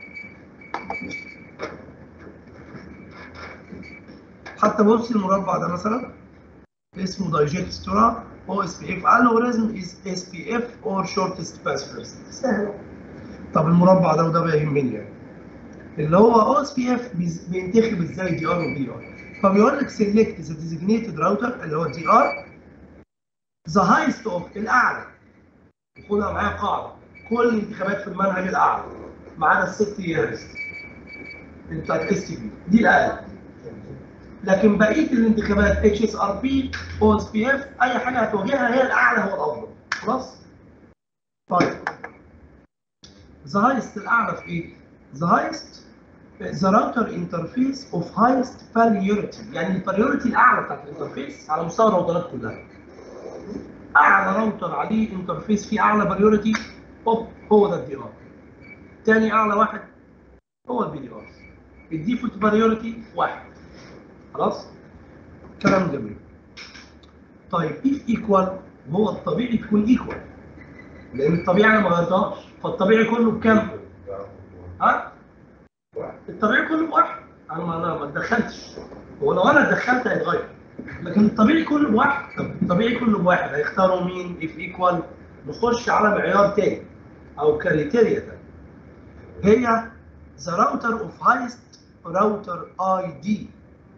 حتى بص المربع ده مثلا اسمه دايجيت ستورا او اس بي اف الجوريزم از اس بي اف اور شورتست باس فيرست سهل طب المربع ده وده بقى يهمني يعني اللي هو او اس بي اف بينتخب ازاي دي ار وبي ار فبيقول لك سيلكت ذا ديزيجنيتد راوتر اللي هو الدي ار ذا هايست اوف الاعلى خدها معايا قاعده كل الانتخابات في المنهج الاعلى ما عدا الست ييرز بتاعت اس تي بي دي الاقل لكن بقيه الانتخابات اتش اس ار بي او اس بي اف اي حاجه هتواجهها هي الاعلى هو الافضل خلاص طيب ذا هايست الاعلى في ايه ذا هايست ذا راوتر انترفيس اوف هايست فاليوريتي يعني الفاليوريتي الاعلى بتاعت الانترفيس على مستوى الراوترات كلها اعلى راوتر عليه انترفيس فيه اعلى فاليوريتي هوب هو ده الدي ار تاني اعلى واحد هو البي دي ار الديفولت فاليوريتي واحد خلاص كلام جميل طيب اف ايكوال هو الطبيعي تكون ايكوال لان الطبيعي انا ما غيرتهاش فالطبيعي كله بكام؟ ها؟ الطبيعي كله بواحد انا ما انا ما اتدخلتش هو لو انا اتدخلت هيتغير لكن الطبيعي كله بواحد طب الطبيعي كله بواحد هيختاروا مين اف ايكوال نخش على معيار تاني او كريتيريا تاني هي ذا راوتر اوف هايست راوتر اي دي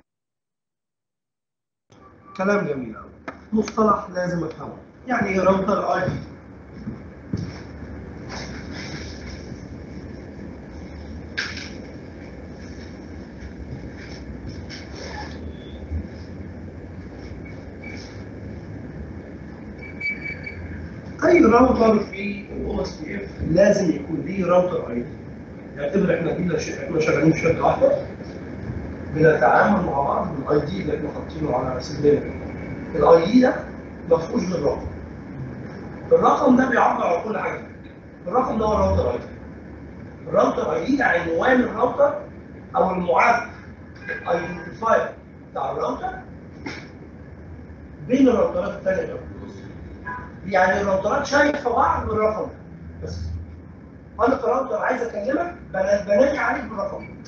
كلام جميل قوي مصطلح لازم افهمه يعني ايه راوتر اي دي اي راوتر في الاو اس بي اف لازم يكون ليه راوتر اي دي اعتبر احنا كده ش- احنا شغالين في شركه واحده بنتعامل مع بعض بالاي دي اللي احنا حاطينه على سلمنا الاي دي ده ما فيهوش غير رقم الرقم ده بيعبر عن كل حاجه الرقم ده هو الراوتر اي دي الراوتر اي دي ده عنوان الراوتر او المعرف الايدنتيفاير بتاع الراوتر بين الراوترات الثانيه اللي يعني الراوترات شايفه بعض بالرقم ده بس انا كراوتر عايز اكلمك بنا- بنادي عليك بالرقم ده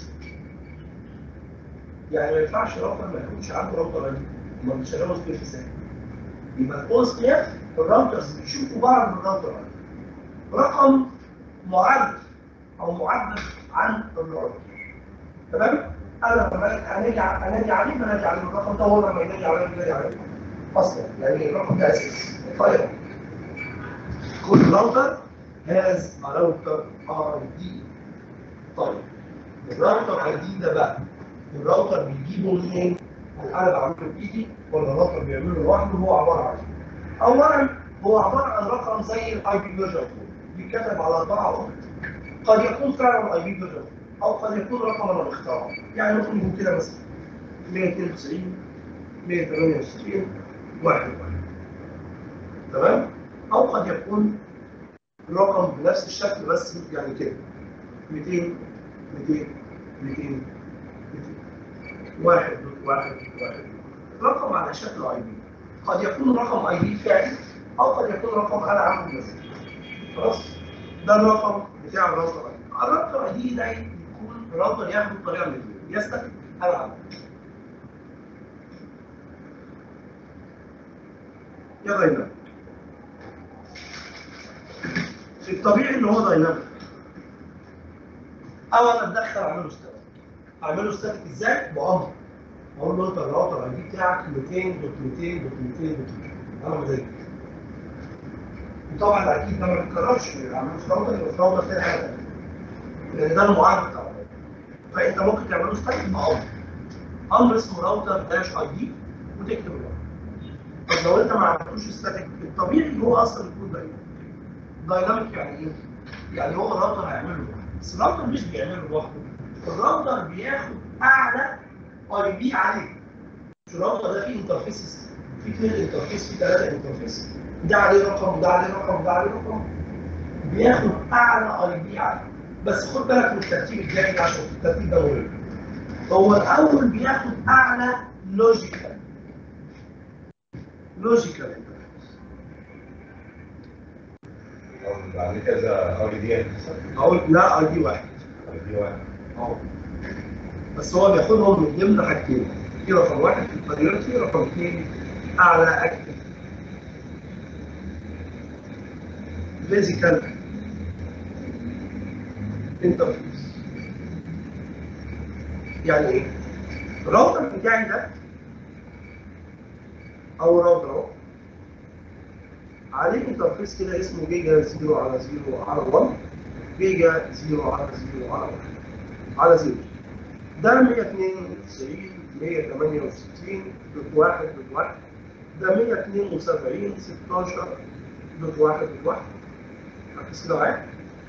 يعني ما ينفعش راوتر ما يكونش عنده راوتر اي دي ما بيشغلوا سبيس في سنة يبقى الاو اس بي اف الراوترز بيشوفوا بعض بالراوتر اي دي رقم معرف او معبر عن الراوتر تمام انا لما انادي ع- انادي عليه بنادي عليه بالرقم ده هو لما ينادي عليه بنادي عليه اصلا يعني الرقم ده اساسي طيب كل راوتر has a router ID طيب الراوتر اي دي ده بقى الراوتر بيجيبه منين؟ هل انا بعمله بايدي ولا الراوتر بيعمله لوحده هو عباره عن ايه؟ اولا هو عباره عن رقم زي الاي بي فيرجن بيتكتب على اربعه اوقات قد يكون فعلا اي بي فيرجن او قد يكون رقم انا مخترعه يعني ممكن يكون كده مثلا 192 168 واحد واحد تمام او قد يكون رقم بنفس الشكل بس يعني كده 200 200 200 200 واحد واحد واحد رقم على شكل اي بي قد يكون رقم اي بي فعلي او قد يكون رقم انا عامله مثلا خلاص ده الرقم بتاع الراوتر اي دي الراوتر اي دي ده يكون الراوتر ياخد طريقه من الاثنين يستك انا عامله يا دايناميك الطبيعي ان هو دايناميك او انا اتدخل اعمله ستاتيك اعمله ستاتيك ازاي؟ بامر اقول له انت الراوتر اي دي بتاعك 200 دوت 200 دوت 200 دوت 200 انا مزاجي وطبعا اكيد ده ما بيتكررش اعمله في راوتر يبقى في راوتر تاني حاجه تانيه لان ده المعالج بتاع الراوتر. فانت ممكن تعمله ستاتيك بامر امر اسمه راوتر داش اي دي وتكتب الامر طب لو انت ما عملتوش ستاتيك الطبيعي هو اصلا يكون دايناميك دايناميك يعني ايه؟ يعني هو الراوتر هيعمله لوحده بس الراوتر مش بيعمله لوحده الراوتر بياخد اعلى اي بي عليه مش الراوتر ده فيه انترفيسز في اثنين انترفيس في ثلاثه انترفيس ده عليه رقم وده عليه رقم وده عليه رقم بياخد اعلى اي بي عليه بس خد بالك من الترتيب الجاي عشان الترتيب ده مهم هو الاول بياخد اعلى لوجيكال لوجيكال انترفيس أو بعد كذا اي دي هتحسب اقول لا اي دي واحد اي دي واحد اهو بس هو بياخدهم من ضمن حاجتين في رقم واحد في البريورتي رقم اثنين اعلى اكتف فيزيكال انترفيس يعني ايه؟ الراوتر بتاعي ده او راوتر اهو عليه انترفيس كده اسمه جيجا 0 على 0 على 1 جيجا 0 على 0 على 1 على 0 ده 192 168 دوت 1 دوت 1 ده 172 16 دوت 1 دوت 1 ركز كده معايا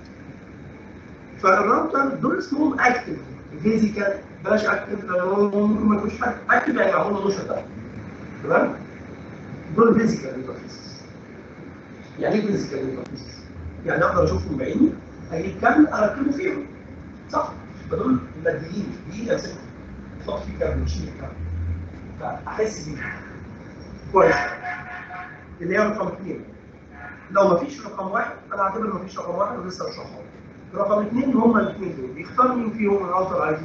فالراوتر دول اسمهم اكتف فيزيكال بلاش اكتف ممكن ما يكونش حاجه اكتف يعني معمول له نشر ده تمام دول فيزيكال انترفيس يعني ايه فيزيكال انترفيس؟ يعني اقدر اشوفهم بعيني اجيب كابل اركبه فيهم صح؟ فدول ماديين بايدي امسكهم احط فيه كابل واشيل الكابل فاحس بيه كويس اللي هي رقم اثنين لو ما فيش رقم واحد انا اعتبر ما فيش رقم واحد ولسه مش رقم رقم اثنين هما الاثنين دول يختار مين فيهم الراوتر عايز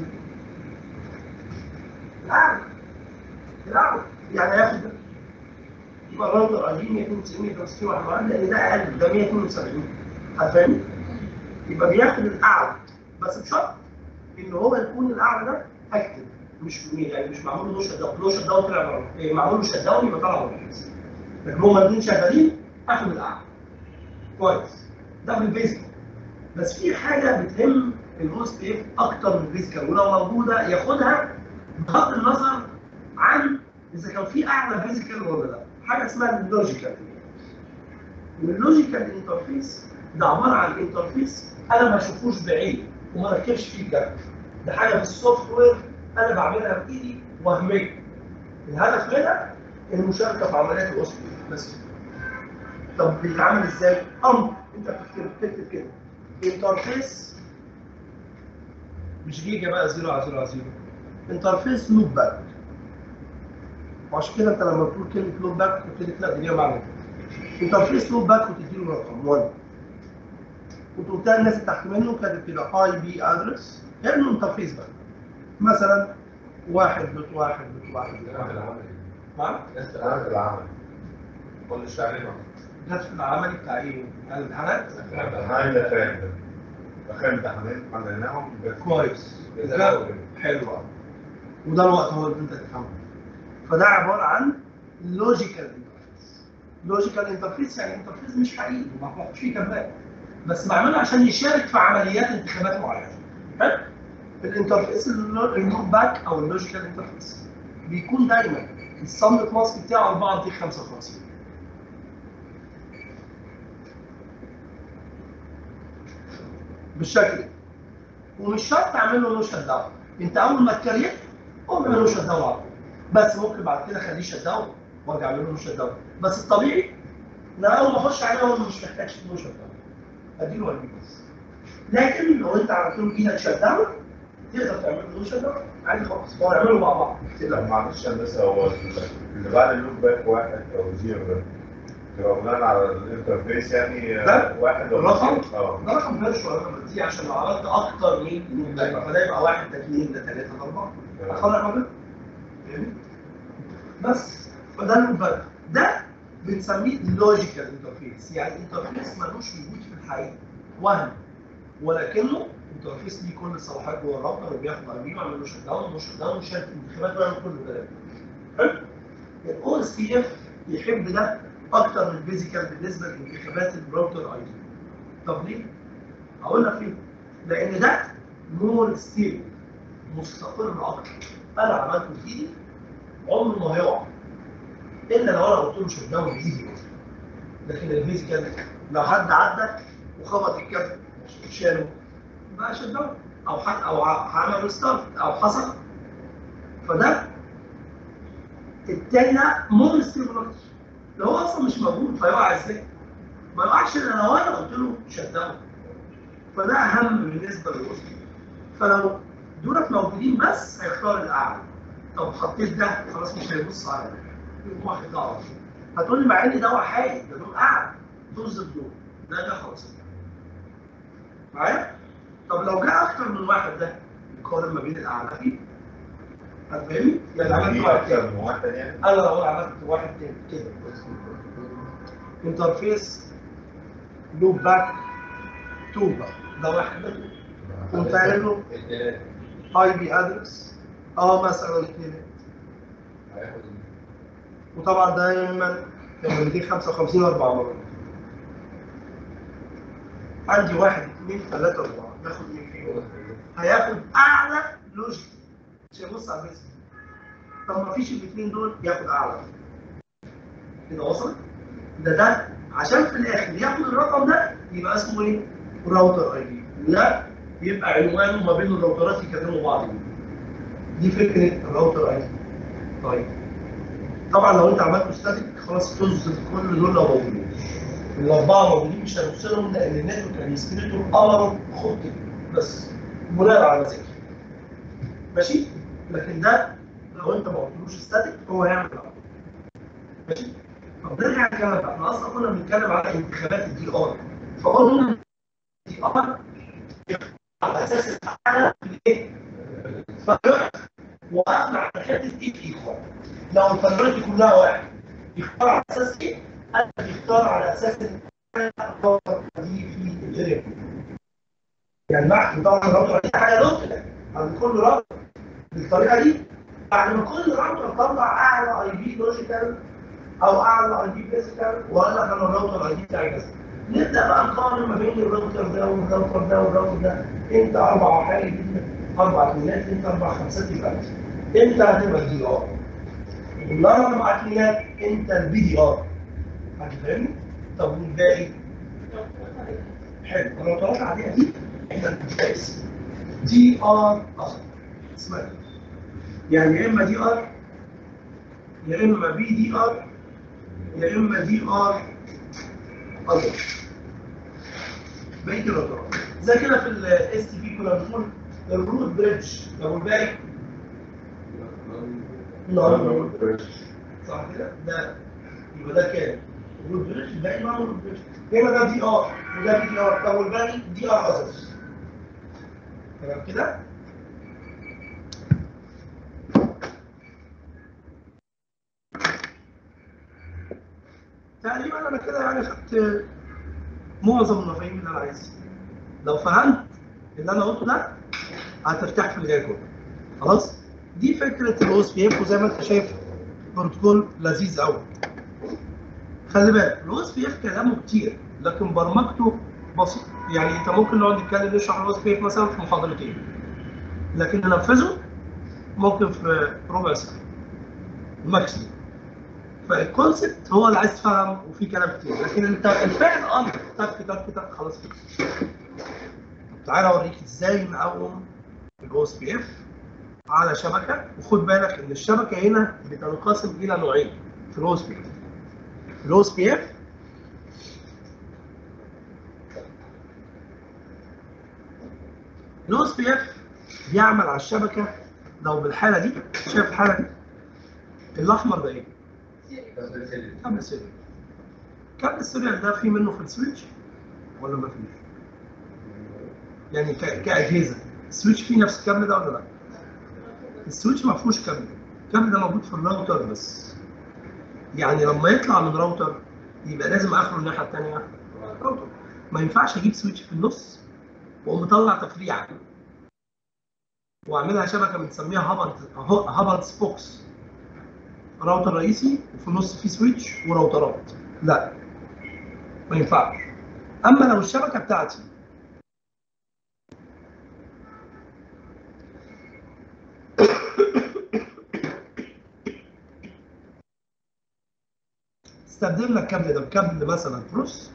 الاعلى الاعلى يعني هياخد ده يبقى الراوتر قديم 192 168 واحد واحد لان ده اقل ده 172 هتفهم؟ يبقى بياخد الاعلى بس بشرط ان هو يكون الاعلى ده اكتف مش يعني مش معمول له شت داون له شت داون طلع بره إيه، معمول له شت داون يبقى طلع بره لكن هما الاثنين شغالين اخد الاعلى كويس ده في البيزك بس في حاجه بتهم الهوست اف اكتر من الفيزيكال ولو موجوده ياخدها بغض النظر عن اذا كان في اعلى فيزيكال ولا لا حاجه اسمها اللوجيكال واللوجيكال انترفيس ده عباره عن انترفيس انا ما اشوفوش بعيني وما ركبش فيه الجنب ده حاجه في السوفت وير انا بعملها بايدي وهميه الهدف منها المشاركه في عمليات الاصل بس طب بيتعمل ازاي؟ امر انت بتكتب بتكتب كده انترفيس مش جيجا بقى 0 على 0 على 0 انترفيس لوب باك وعشان كده انت لما بتقول كلمه لوب باك بتبتدي تلاقي ليها معنى انترفيس لوب باك وتدي له رقم 1 وتقوم تلاقي الناس اللي تحت منه كاتب كده اي بي ادرس انه انترفيس باك مثلا واحد دوت واحد دوت واحد دوت واحد نعم العمل العمل كل شهرين جت في العمل بتاع ايه؟ بتاع الامتحانات هاي ده فاهم ده اخر امتحانات عملناهم بس كويس إذا ده لو- حلو أوي. وده الوقت هو اللي انت تفهمه فده عباره عن لوجيكال انترفيس لوجيكال انترفيس يعني انترفيس مش حقيقي ما فيش فيه كذاب بس معمول عشان يشارك في عمليات انتخابات معينه حلو الانترفيس اللوب باك او اللوجيكال انترفيس بيكون دايما السمت ماسك بتاعه 4 دي 55 بالشكل ده ومش شرط تعمل له نو شت داون انت اول ما تكريت قوم اعمل له شت داون على طول. بس ممكن بعد كده خليه شت داون وارجع اعمل له شت داون بس الطبيعي ان انا اول ما اخش عليه هو مش محتاج نو شت داون اديله واديه بس لكن لو انت عملت له ايدك شت داون تقدر تعمل له شت داون عادي خالص هو يعملوا مع بعض لا معلش هندسه هو اللي بعد اللوب باك واحد او زيرو ده تبقى بناء على الانترفيس يعني ده واحد او الرقم؟ زيرو. اه ده رقم فيرشوال رقم دي عشان لو عملت اكتر من لوب باك فده يبقى واحد ده اثنين ده ثلاثه ده اربعه أخلص حضرتك؟ فاهمني؟ بس فده اللوب باك ده بنسميه لوجيكال انترفيس يعني انترفيس ملوش وجود في الحقيقه وهم ولكنه انترفيس ليه كل الصلاحيات جوه الراوتر وبياخد اي بي ويعمل له شت داون وشت داون وشات انتخابات ويعمل كل الكلام حلو الاو اس تي اف يحب ده اكتر من الفيزيكال بالنسبه لانتخابات الراوتر اي دي طب ليه؟ هقول لك ليه؟ لان ده مور ستيبل مستقر اكتر انا عملته بايدي عمره ما هيقع الا لو انا قلت له شت داون بايدي لكن الفيزيكال لو حد عدى وخبط الكابل شاله بقى شت داون او حد او ع- عمل ريستارت او حصل فده التاني ده مور ستيبل اكتر لو هو اصلا مش موجود فيقع ازاي؟ ما يقعش الا لو انا قلت له شت داون فده اهم بالنسبه للوصول فلو دولت موجودين بس هيختار الاعلى طب حطيت ده خلاص مش هيبص على ده يقوم واحد ده على طول هتقول لي مع ان ده وحيد ده دول اعلى طز الدول ده ده خلاص معايا؟ طب لو جه اكتر من واحد ده يقارن ما بين الاعلى فيه هتفهمني؟ يعني عملت دي واحد تاني اكتر من واحد يعني انا لو عملت واحد تاني كده انترفيس لوب باك تو باك ده واحد ده قمت قايل له التلاتة اي بي ادرس اه مثلا اثنين هياخد وطبعا دايما 255 اربع مرات عندي واحد اثنين ثلاثة أربعة ياخد مين فيهم؟ هياخد أعلى لوجيك مش هيبص على البيزنس طب ما فيش الاثنين دول ياخد أعلى كده وصل؟ ده ده عشان في الآخر ياخد الرقم ده يبقى اسمه إيه؟ راوتر أي دي لا يبقى عنوانه ما بين الراوترات يكلموا بعض بيه. دي فكرة الراوتر أي دي طيب طبعا لو انت عملت ستاتيك خلاص طز كل دول لو موجودين الاربعه موجودين مش هنبص لهم لان النتورك ادمنستريتور امره خد كده بس بناء على ذكر ماشي لكن ده لو انت ما قلتلوش ستاتيك هو هيعمل كده ماشي طب نرجع نتكلم بقى احنا اصلا كنا بنتكلم على انتخابات الدي ار فقلنا الدي ار على اساس الاعلى في الايه؟ وقفنا على حته ايه ايكوال لو القرارات كلها واحد يختار على اساس ايه؟ انا بيختار على اساس ان انا الراوتر دي في الاريا يعني بعد طبعا الراوتر دي حاجه لوكال عند كل راوتر بالطريقه دي بعد ما كل راوتر طلع اعلى اي بي لوجيكال او اعلى اي بي فيزيكال وقال لك انا الراوتر اي بي بتاعي كذا نبدا بقى نقارن ما بين الراوتر ده والراوتر ده والراوتر ده انت اربع وحايد اربع اثنينات انت اربع خمسات يبقى انت هتبقى الدي ار النهارده اربع اثنينات انت البي دي ار هتفهمني؟ طب والباقي حلو الراوترات العاديه دي احنا بنتقاس دي ار اصلا اسمها إيه؟ يعني يا اما دي ار يا اما بي دي ار يا اما دي ار اصلا بقيه الراوترات زي كده في الاس تي بي كنا بنقول الروت بريدج طب والباقي نهار صح كده ده يبقى ده كام الروت بريدج الباقي نهار الروت بريدج هنا ده دي ار وده بي دي ار طب والباقي دي ار اذرز تمام كده تقريبا انا كده يعني خدت معظم المفاهيم اللي انا عايزها لو فهمت اللي انا قلته ده هترتاح في الجاي كله خلاص دي فكره الاوس بي اف وزي ما انت شايف بروتوكول لذيذ قوي خلي بالك الاوس بي اف كلامه كتير لكن برمجته بسيطه يعني انت ممكن نقعد نتكلم نشرح الاو اس بي اف مثلا في محاضرتين لكن ننفذه ممكن في ربع ساعه ماكسيموم فالكونسبت هو اللي عايز تفهم وفي كلام كتير لكن انت الفعل امر تك تك تك خلاص كده طب تعالى اوريك ازاي نقوم الاو اس بي اف على شبكه وخد بالك ان الشبكه هنا بتنقسم الى نوعين في الاو اس بي اف الاو اس بي اف الاو اس بي اف بيعمل على الشبكه لو بالحاله دي شايف الحاله دي الاحمر ده ايه؟ كابل سيريال كابل السيريال ده في منه في السويتش ولا ما فيش؟ يعني ك- كاجهزه السويتش فيه نفس الكابل ده ولا لا؟ السويتش ما فيهوش كابل الكابل ده موجود في الراوتر بس يعني لما يطلع من راوتر يبقى لازم اخره الناحيه الثانيه راوتر ما ينفعش اجيب سويتش في النص واقوم مطلع تفريعه واعملها شبكه بنسميها هابنت هابنت بوكس راوتر رئيسي وفي النص فيه سويتش وراوترات لا ما ينفعش اما لو الشبكه بتاعتي استبدلنا الكابل ده بكابل مثلا تروس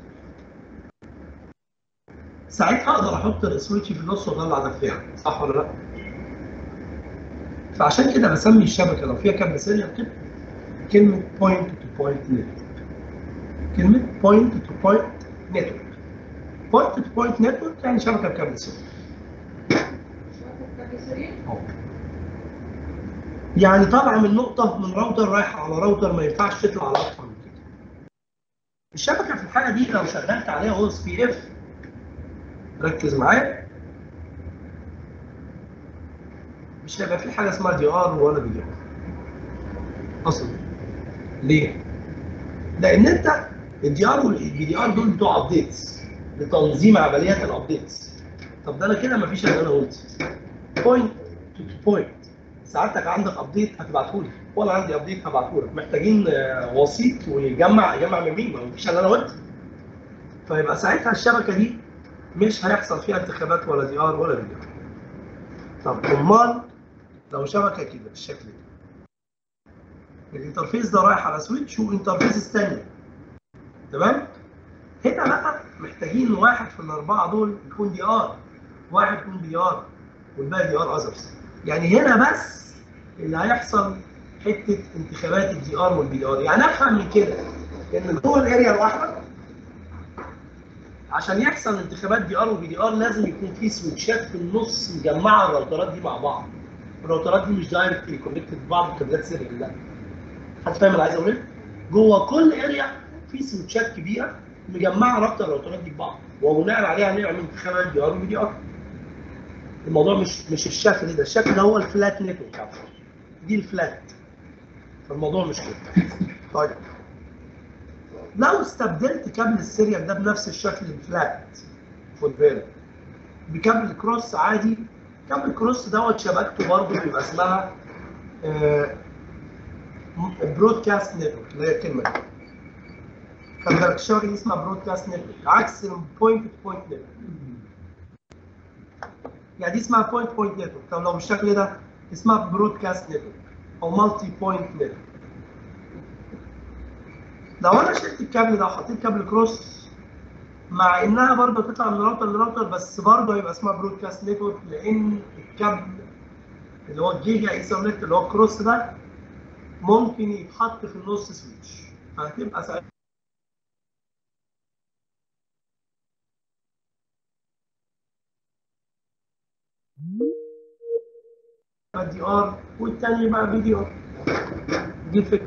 ساعتها اقدر احط السويتش في النص واطلع تفريعه صح ولا لا؟ فعشان كده بسمي الشبكه لو فيها كابل سيريال كده كلمه بوينت تو بوينت نتورك كلمه بوينت تو بوينت نتورك بوينت تو بوينت نتورك يعني شبكه بكابل سيريال أهو. يعني طالعه من نقطه من راوتر رايحه على راوتر ما ينفعش تطلع على اكتر من كده الشبكه في الحاله دي لو شغلت عليها او اس بي اف ركز معايا مش هيبقى في حاجه اسمها دي ار ولا بي دي ار اصلا ليه؟ لان انت الدي ار والبي دي ار دول بتوع ابديتس لتنظيم عمليات الابديتس طب ده انا كده مفيش الا انا وانت بوينت تو بوينت سعادتك عندك ابديت هتبعته لي ولا عندي ابديت هبعته لك محتاجين آه، وسيط ويجمع يجمع من مين ما مفيش الا انا وانت فيبقى ساعتها الشبكه دي مش هيحصل فيها انتخابات ولا دي ار ولا بي دي ار طب امال لو شبكه كده بالشكل ده الانترفيس ده رايح على سويتش وانترفيس ثانيه تمام هنا بقى محتاجين واحد في الاربعه دول يكون دي ار واحد يكون دي ار والباقي دي ار اذرز يعني هنا بس اللي هيحصل حته انتخابات الدي ار والبي دي ار يعني افهم من كده ان جوه الاريا الواحده عشان يحصل انتخابات دي ار وبي دي ار لازم يكون في سويتشات في النص مجمعه الراوترات دي مع بعض الراوترات دي مش دايركتلي كونكتد ببعض بكابلات سيريال لا حد فاهم اللي عايز اقول ايه؟ جوه كل اريا في سويتشات كبيره مجمعه رابطه الراوترات دي ببعض وبناء عليها نعمل انتخابات دي ار وبي دي ار الموضوع مش مش الشكل ده الشكل ده هو الفلات نتورك على فكرة. دي الفلات فالموضوع مش كده طيب لو استبدلت كابل السيريال ده بنفس الشكل الفلات خد بالك بكابل كروس عادي كابل كروس دوت شبكته برضه بيبقى اسمها برودكاست نتورك اللي هي الكلمه دي خد بالك الشبكه دي اسمها برودكاست نتورك عكس البوينت تو بوينت نتورك يعني دي اسمها بوينت بوينت نتورك طب لو بالشكل ده اسمها برودكاست نتورك او مالتي بوينت نتورك لو انا شلت الكابل ده وحطيت كابل كروس مع انها برضه تطلع من راوتر لراوتر بس برضه هيبقى اسمها برودكاست نتورك لان الكابل اللي هو الجيجا ايثرنت اللي هو الكروس ده ممكن يتحط في النص سويتش فهتبقى ساعتها دي ار والتاني بقى بي دي ار دي الفكره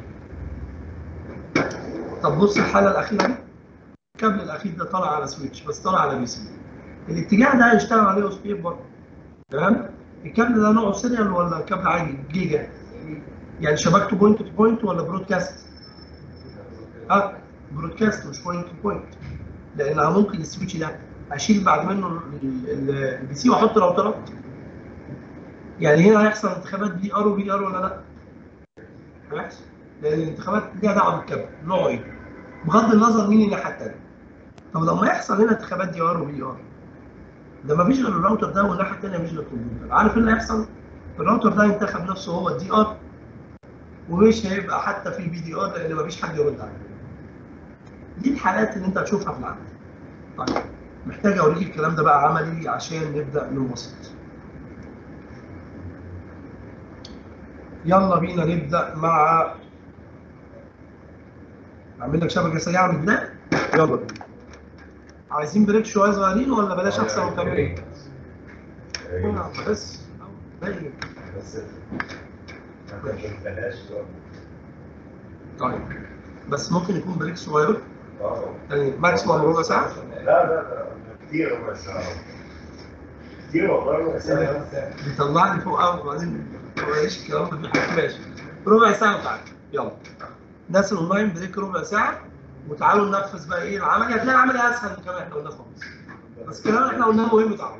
طب بص الحاله الاخيره دي الكابل الاخير ده طالع على سويتش بس طالع على بي سي الاتجاه ده هيشتغل عليه او اس بي برضه تمام الكابل ده نوعه سيريال ولا كابل عادي جيجا يعني شبكته بوينت تو بوينت ولا برودكاست اه برودكاست مش بوينت تو بوينت لانها ممكن السويتش ده اشيل بعد منه البي سي واحط راوترات يعني هنا هيحصل انتخابات بي ار وبي ار ولا لا؟ هيحصل لان الانتخابات ليها دعوه بالكابل نوعه ايه؟ بغض النظر مين الناحيه الثانيه طب لما يحصل هنا انتخابات دي ار وبي ار ده مفيش غير الراوتر ده والناحيه الثانيه مفيش غير الكمبيوتر عارف ايه اللي هيحصل؟ الراوتر ده ينتخب نفسه هو الدي ار ومش هيبقى حتى في البي دي ار لان مفيش حد يرد عليه دي الحالات اللي انت هتشوفها في العمل طيب محتاج اوريك الكلام ده بقى عملي عشان نبدا ننبسط يلا بينا نبدا مع اعمل لك شبكه سريعه من البدايه يلا بينا عايزين بريك شويه صغيرين ولا بلاش احسن ونكمل آه، بس باين. بس بلاش طيب بس ممكن يكون بريك صغير اه يعني ماكسيموم ربع ساعه لا لا لا كتير ربع ساعة كتير والله ربع ساعة بيطلعني فوق قوي وبعدين ما ايش الكلام ده في حاجة. ماشي ربع ساعه وتعالى يلا الناس الاونلاين بريك ربع ساعه وتعالوا ننفذ بقى ايه العمل هتلاقي العمل اسهل من كمان احنا قلنا خالص بس الكلام اللي احنا قلناه مهم طبعا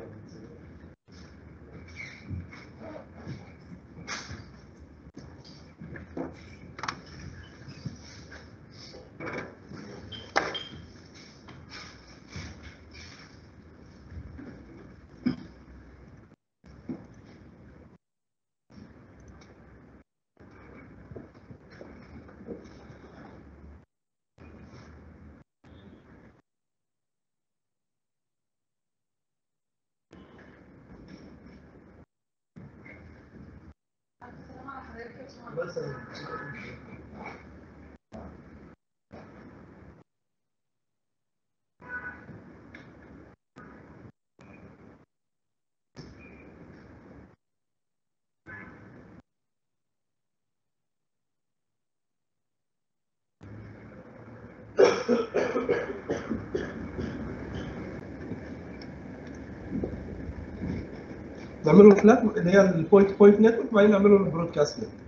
نعمله فلات اللي هي البوينت بوينت نتورك وبعدين نعمله البرودكاست نتورك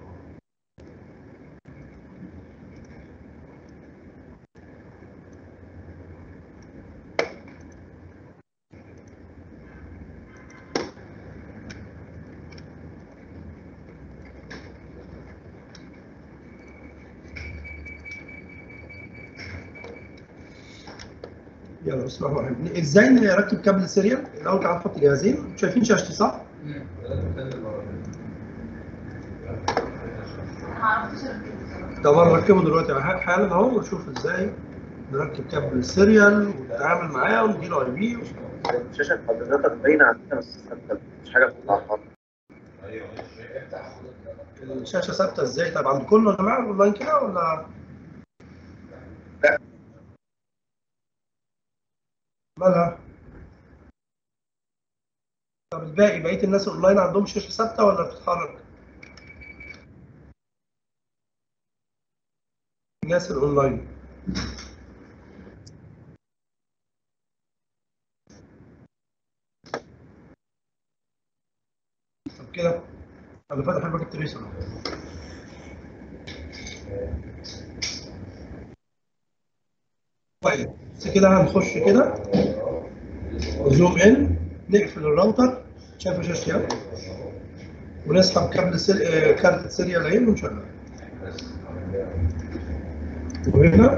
يلا بسم الله الرحمن الرحيم ازاي نركب كابل سيريال الاول تعال نحط جهازين شايفين شاشتي صح طب نركبه دلوقتي على حالا اهو ونشوف ازاي نركب كابل سيريال ونتعامل معاه ونديله اي بي شاشة حضرتك باينة عندنا بس ثابتة مش حاجة بتطلعها ايوه الشاشه ثابته ازاي طب عند كله يا جماعه اونلاين كده ولا لا. مالها طب الباقي بقيه الناس الاونلاين عندهم شاشه ثابته ولا بتتحرك الناس الاونلاين طب كده انا فاتح الباكت تريسر اهو طيب بس كده هنخش كده زوم ان نقفل الراوتر شايف شاشتي اهي ونسحب كابل سير... آه، كارت سيريال اهي ونشغل وهنا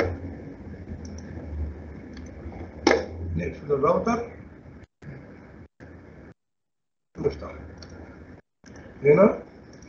نقفل الراوتر ونفتح هنا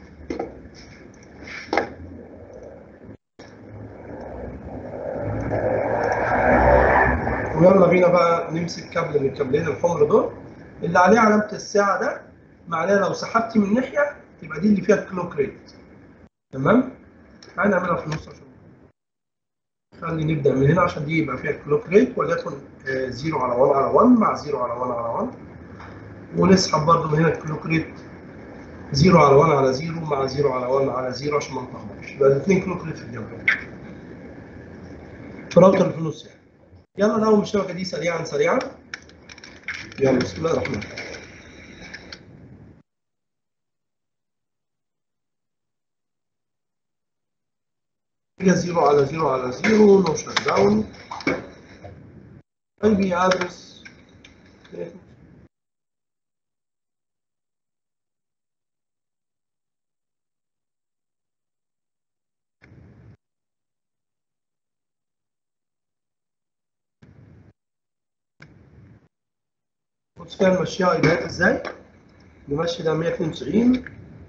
ويلا بينا بقى نمسك كابل من الكابلين الحمر دول اللي عليه علامة الساعة ده معناه لو سحبتي من ناحية تبقى دي اللي فيها الكلوك ريت تمام؟ تعالى نعملها في النص عشان خلي نبدأ من هنا عشان دي يبقى فيها الكلوك ريت وليكن 0 على 1 على 1 مع 0 على 1 على 1 ونسحب برضو من هنا الكلوك ريت 0 على 1 على 0 مع 0 على 1 على 0 عشان ما نتلخبطش يبقى الاثنين كلوك ريت في الجنب في الراوتر اللي في النص يعني يلا نقوم الشبكه دي سريعا سريعا يلا بسم الله الرحمن الرحيم هي 0 على 0 على 0 نو شت داون اي بي ادرس بص كده نمشيها ايديات ازاي نمشي ده 192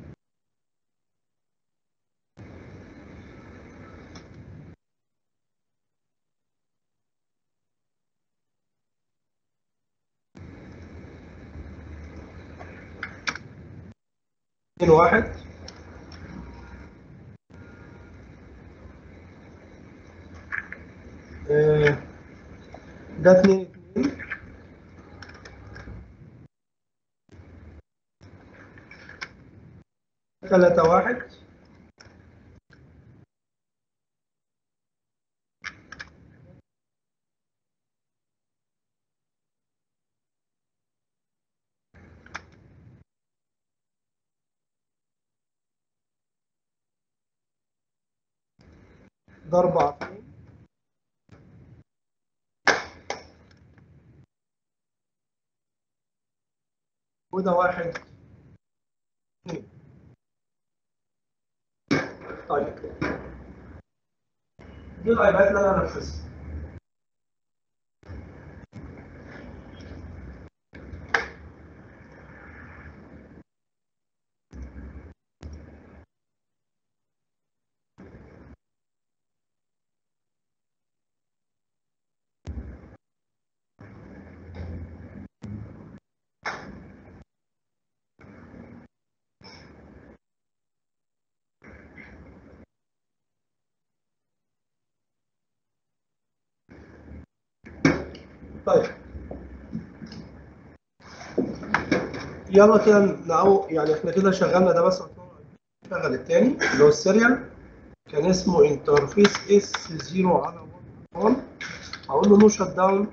اتنين واحد آه، ده اتنين اتنين ثلاثة واحد ده أربعة اتنين وده واحد اتنين طيب دي الغيبات اللي انا هنفذها طيب يلا كده نعو يعني احنا كده شغلنا ده بس نشغل التاني اللي هو السيريال كان اسمه انترفيس اس 0 على 1 هقول له نو شت داون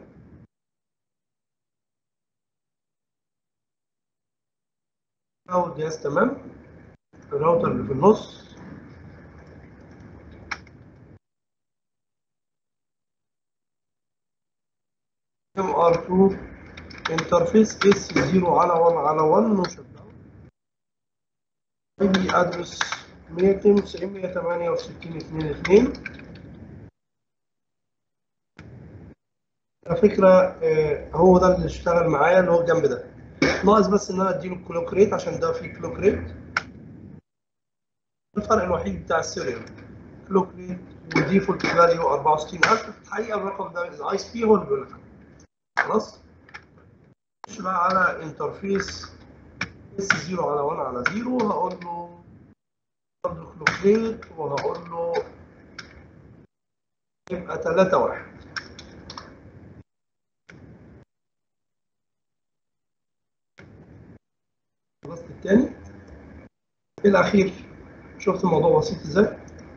اول جهاز تمام الراوتر اللي في النص ام ار 2 انترفيس اس 0 على 1 على 1 نو شت داون اي بي ادرس 192 168 22 على فكره آه، هو ده اللي اشتغل معايا اللي هو الجنب ده ناقص بس ان انا اديله الكلوك ريت عشان ده فيه كلوك ريت الفرق الوحيد بتاع السيريال كلوك ريت والديفولت فاليو 64000 في الحقيقه الرقم ده الاي اس بي هو اللي بيقول لك خلاص نخش بقى على انترفيس اس 0 على 1 على 0 هقول له برضه كلوك ريت وهقول له يبقى 3 1 خلصت التاني الاخير شفت الموضوع بسيط ازاي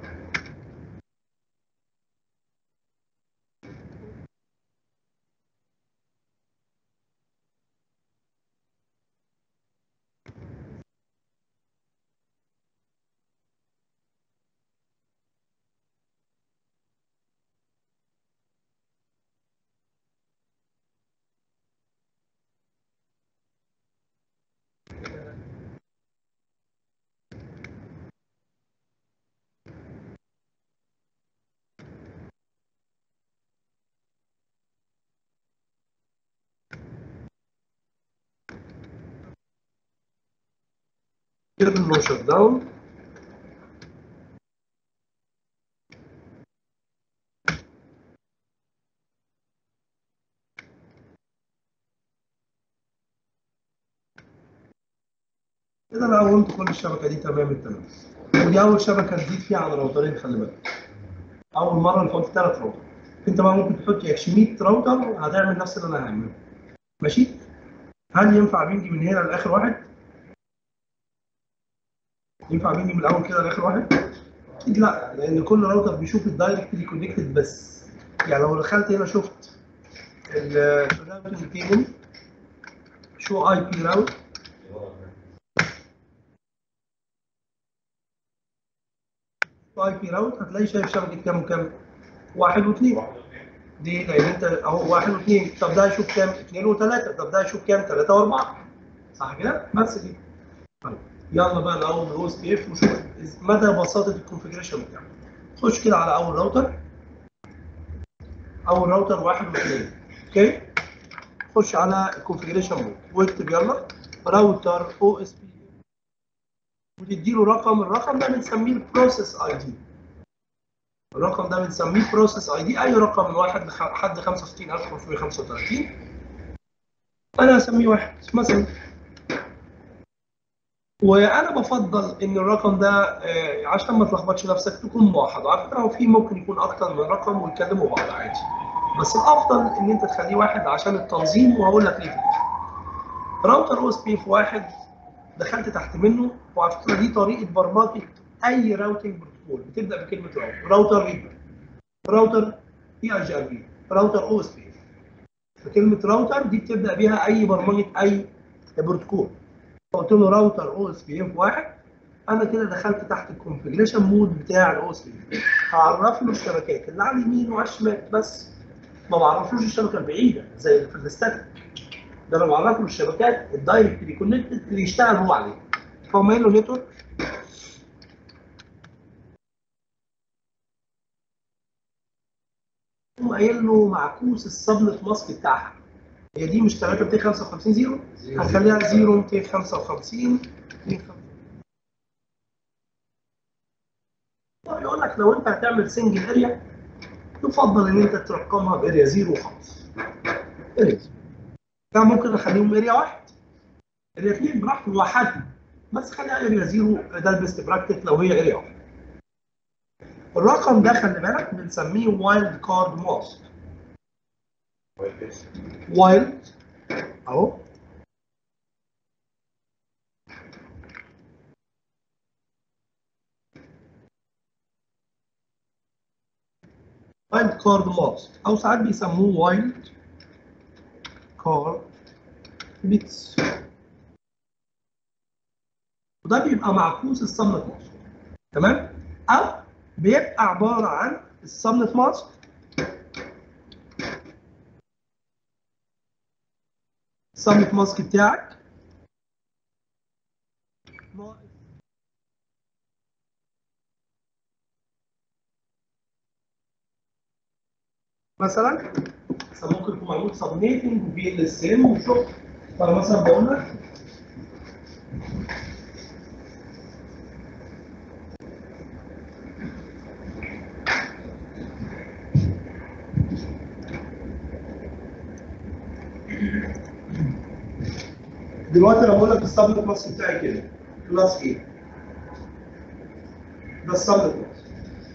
كده بالنو شت داون كده انا قومت كل الشبكه دي تمام التمام ودي اول شبكه تزيد فيها عن راوترين خلي بالك اول مره نحط ثلاث راوتر انت بقى ممكن تحط يا 100 راوتر هتعمل نفس اللي انا هعمله ماشي هل ينفع بنجي من هنا لاخر واحد ينفع بنجي من الاول كده لاخر واحد اكيد لا لان كل راوتر بيشوف الدايركتلي كونكتد بس يعني لو دخلت هنا شفت الراوتنج تيبل شو اي بي راوت اي بي راوت هتلاقي شايف شبكه كام وكام؟ واحد واثنين دي لان انت اهو واحد واثنين طب ده يشوف كام؟ اثنين وثلاثه طب ده يشوف كام؟ ثلاثه واربعه صح كده؟ بس كده طيب يلا بقى الاول الاو اس بي اف وشوف مدى بساطه الكونفجريشن بتاعه خش كده على اول راوتر اول راوتر واحد واثنين اوكي خش على الكونفجريشن مود واكتب يلا راوتر او اس بي وتدي له رقم الرقم ده بنسميه البروسيس اي دي الرقم ده بنسميه بروسيس اي دي اي رقم من واحد لحد 65535 انا هسميه واحد مثلا وانا بفضل ان الرقم ده آه، عشان ما تلخبطش نفسك تكون موحد على فكره هو في ممكن يكون اكتر من رقم ويكلموا بعض عادي بس الافضل ان انت تخليه واحد عشان التنظيم وهقول لك ليه في الآخر. راوتر او اس بي في واحد دخلت تحت منه وعلى فكره دي طريقه برمجه اي راوتنج بروتوكول بتبدا بكلمه راوتر راوتر ريبر راوتر اي اي جي ار بي راوتر او اس بي فكلمه راوتر دي بتبدا بيها اي برمجه اي بروتوكول قلت له راوتر او اس بي اف واحد انا كده دخلت تحت الكونفجريشن مود بتاع الاو اس بي هعرف له الشبكات اللي على اليمين وعلى الشمال بس ما بعرفلوش الشبكه البعيده زي اللي في الاستاتيك ده انا بعرف له الشبكات الدايركتلي كونكتد اللي يشتغل هو عليها فهو قايل له نتورك قوم قايل له معكوس السبنت ماسك بتاعها هي دي مش 3 255 زيرو هنخليها 0 255 طب يقول لك لو انت هتعمل سنجل اريا يفضل ان انت ترقمها باريا 0 وخلاص اريا كان ممكن اخليهم اريا واحد اريا 2 براحتي وحدي بس خليها اريا 0 ده البيست براكتيك لو هي اريا واحد الرقم ده خلي بالك بنسميه وايلد كارد ماسك كويس وايلد اهو وايلد كارد ماسك او ساعات بيسموه وايلد كارد بيتس وده بيبقى معكوس السمنت ماسك تمام او بيبقى عباره عن السمنت ماسك السمنت ماسك بتاعك ناقص مثلا بس ممكن يكون معمول سبنيتنج وفي ال اس ام وشغل فانا مثلا بقول لك دلوقتي انا بقول لك السبنت ماسك بتاعي كده كلاس ايه ده السبنت ماسك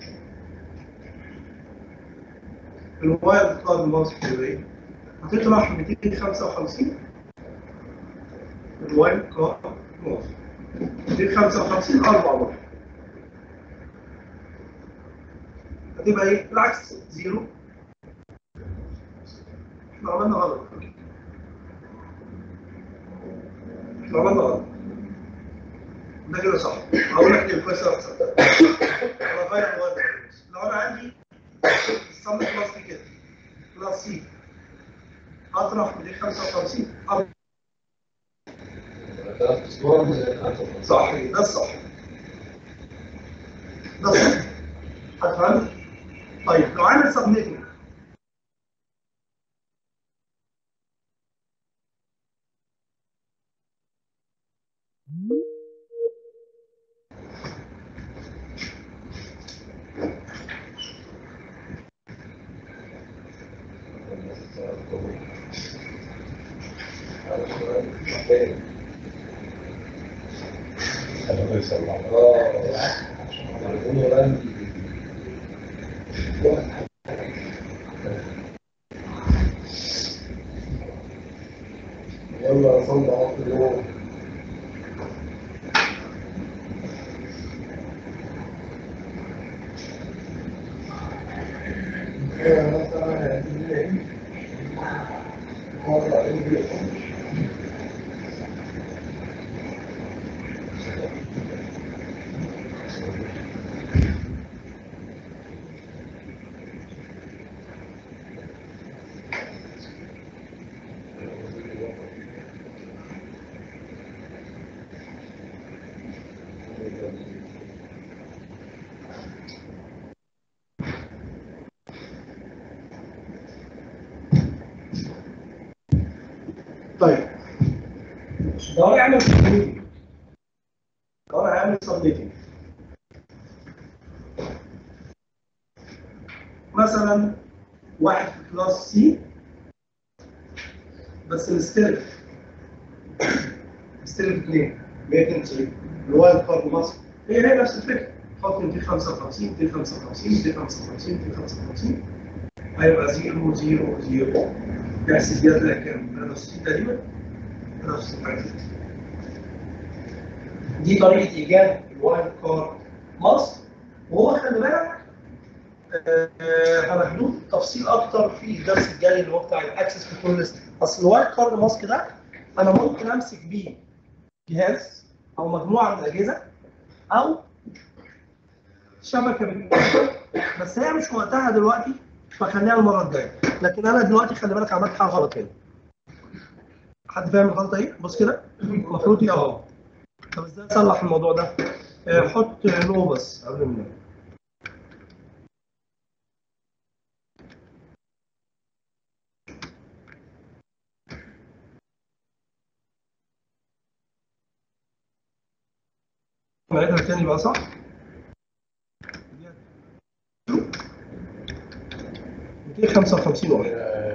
الوايلد كارد ماسك كده ايه هتطرح 255 الوايلد كارد ماسك 255 اربع مرات هتبقى ايه بالعكس زيرو احنا عملنا غلط احنا عملنا غلط ده كده صح هقول لك ليه كويس أوي. انا غير الوايلد كارد ماسك. لو انا عندي الصمت كلاس كده كلاس سي اطرح 255 أربعة. صح ده الصح ده الصح هتفهم طيب لو عامل سبميتنج يلا صلى على اليوم لو انا اعمل سبليتنج لو انا هعمل سبليتنج مثلا واحد في كلاس سي بس الستيلف ستيلف 2 192 الوايلد كارد مصر هي هي نفس الفكره حط 255 255 255 255 هيبقى 0 0 0 نفس الجدول كام 63 تقريبا 63 حاجه كده. دي طريقه ايجاد الوايلد كارد مصر وهو خلي بالك آه، هناخدوه تفصيل اكتر في الدرس الجاي اللي هو بتاع الاكسس كنترول ليست اصل الوايلد كارد ماسك ده انا ممكن امسك بيه جهاز او مجموعه من الاجهزه او شبكه من بس هي مش وقتها دلوقتي فخليها المره الجايه لكن انا دلوقتي خلي بالك عملت حاجه غلط هنا حد فاهم الغلطه ايه؟ بص كده المفروض دي اهو طب ازاي اصلح الموضوع ده؟ آه، حط نو بس قبل ما ننام. نعيدها تاني بقى صح؟ ميتين خمسة وخمسين واحد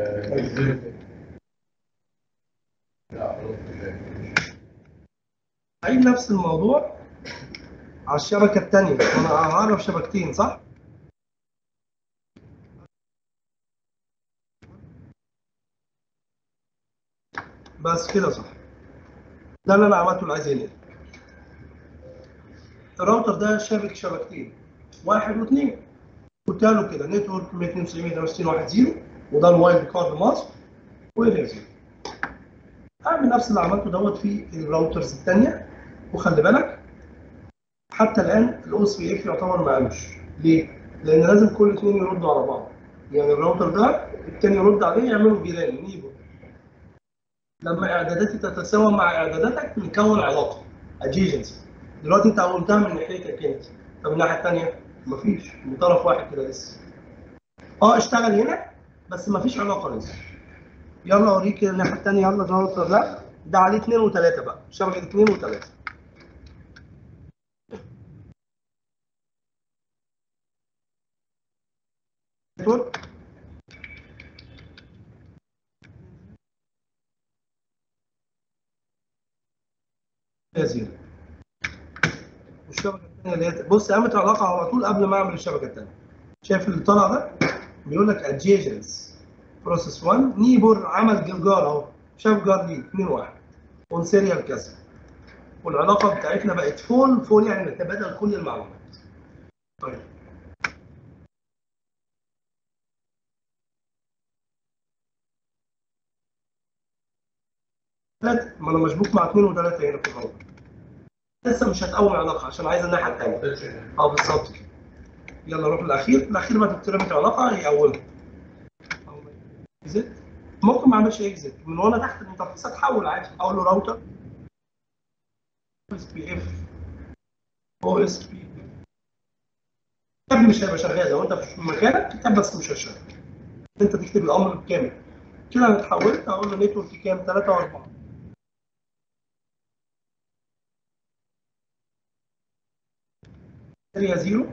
عيد نفس الموضوع على الشبكة التانية أنا هعرف شبكتين صح؟ بس كده صح ده اللي أنا عملته اللي عايز ينقل الراوتر ده شابك شبكتين واحد واثنين قلت له كده نتورك 192 168 واحد زيرو وده الوايلد كارد ماسك وهنا زيرو اعمل نفس اللي عملته دوت في الراوترز الثانيه وخلي بالك حتى الان الاو اس بي اف يعتبر ما قامش ليه؟ لان لازم كل اثنين يردوا على بعض يعني الراوتر ده الثاني يرد عليه يعملوا جيران نيبو لما اعداداتي تتساوى مع اعداداتك نكون علاقه ادجيجنسي دلوقتي انت قومتها من ناحيتك انت طب الناحيه الثانيه مفيش من طرف واحد كده لسه اه اشتغل هنا بس مفيش علاقه لسه يلا اوريك الناحيه الثانيه يلا الراوتر ده ده عليه اثنين وثلاثه بقى شبكه اثنين وثلاثه نتورك يا زيرو والشبكه الثانيه اللي هي بص قامت العلاقه على طول قبل ما اعمل الشبكه الثانيه شايف اللي طالع ده بيقول لك ادجيجنس بروسيس 1 نيبور عمل جار اهو شاف جار ليه 2 1 اون سيريال كذا والعلاقه بتاعتنا بقت فول فول يعني نتبادل كل المعلومات طيب ثلاثة ما انا مشبوك مع اثنين وثلاثة هنا في الغلط لسه مش هتقوم علاقة عشان عايز الناحية الثانية اه بالظبط كده يلا نروح للاخير الاخير ما تترمت علاقة يقومها اكزيت ممكن ما اعملش اكزيت من وانا تحت الانترفيس اتحول عادي اقول له راوتر اس بي اف او اس بي الكتاب مش هيبقى شغال لو انت في مكانك الكتاب بس مش هيشتغل انت تكتب الامر بالكامل كده انا اتحولت اقول له نتورك كام 3 و4 اريا زيرو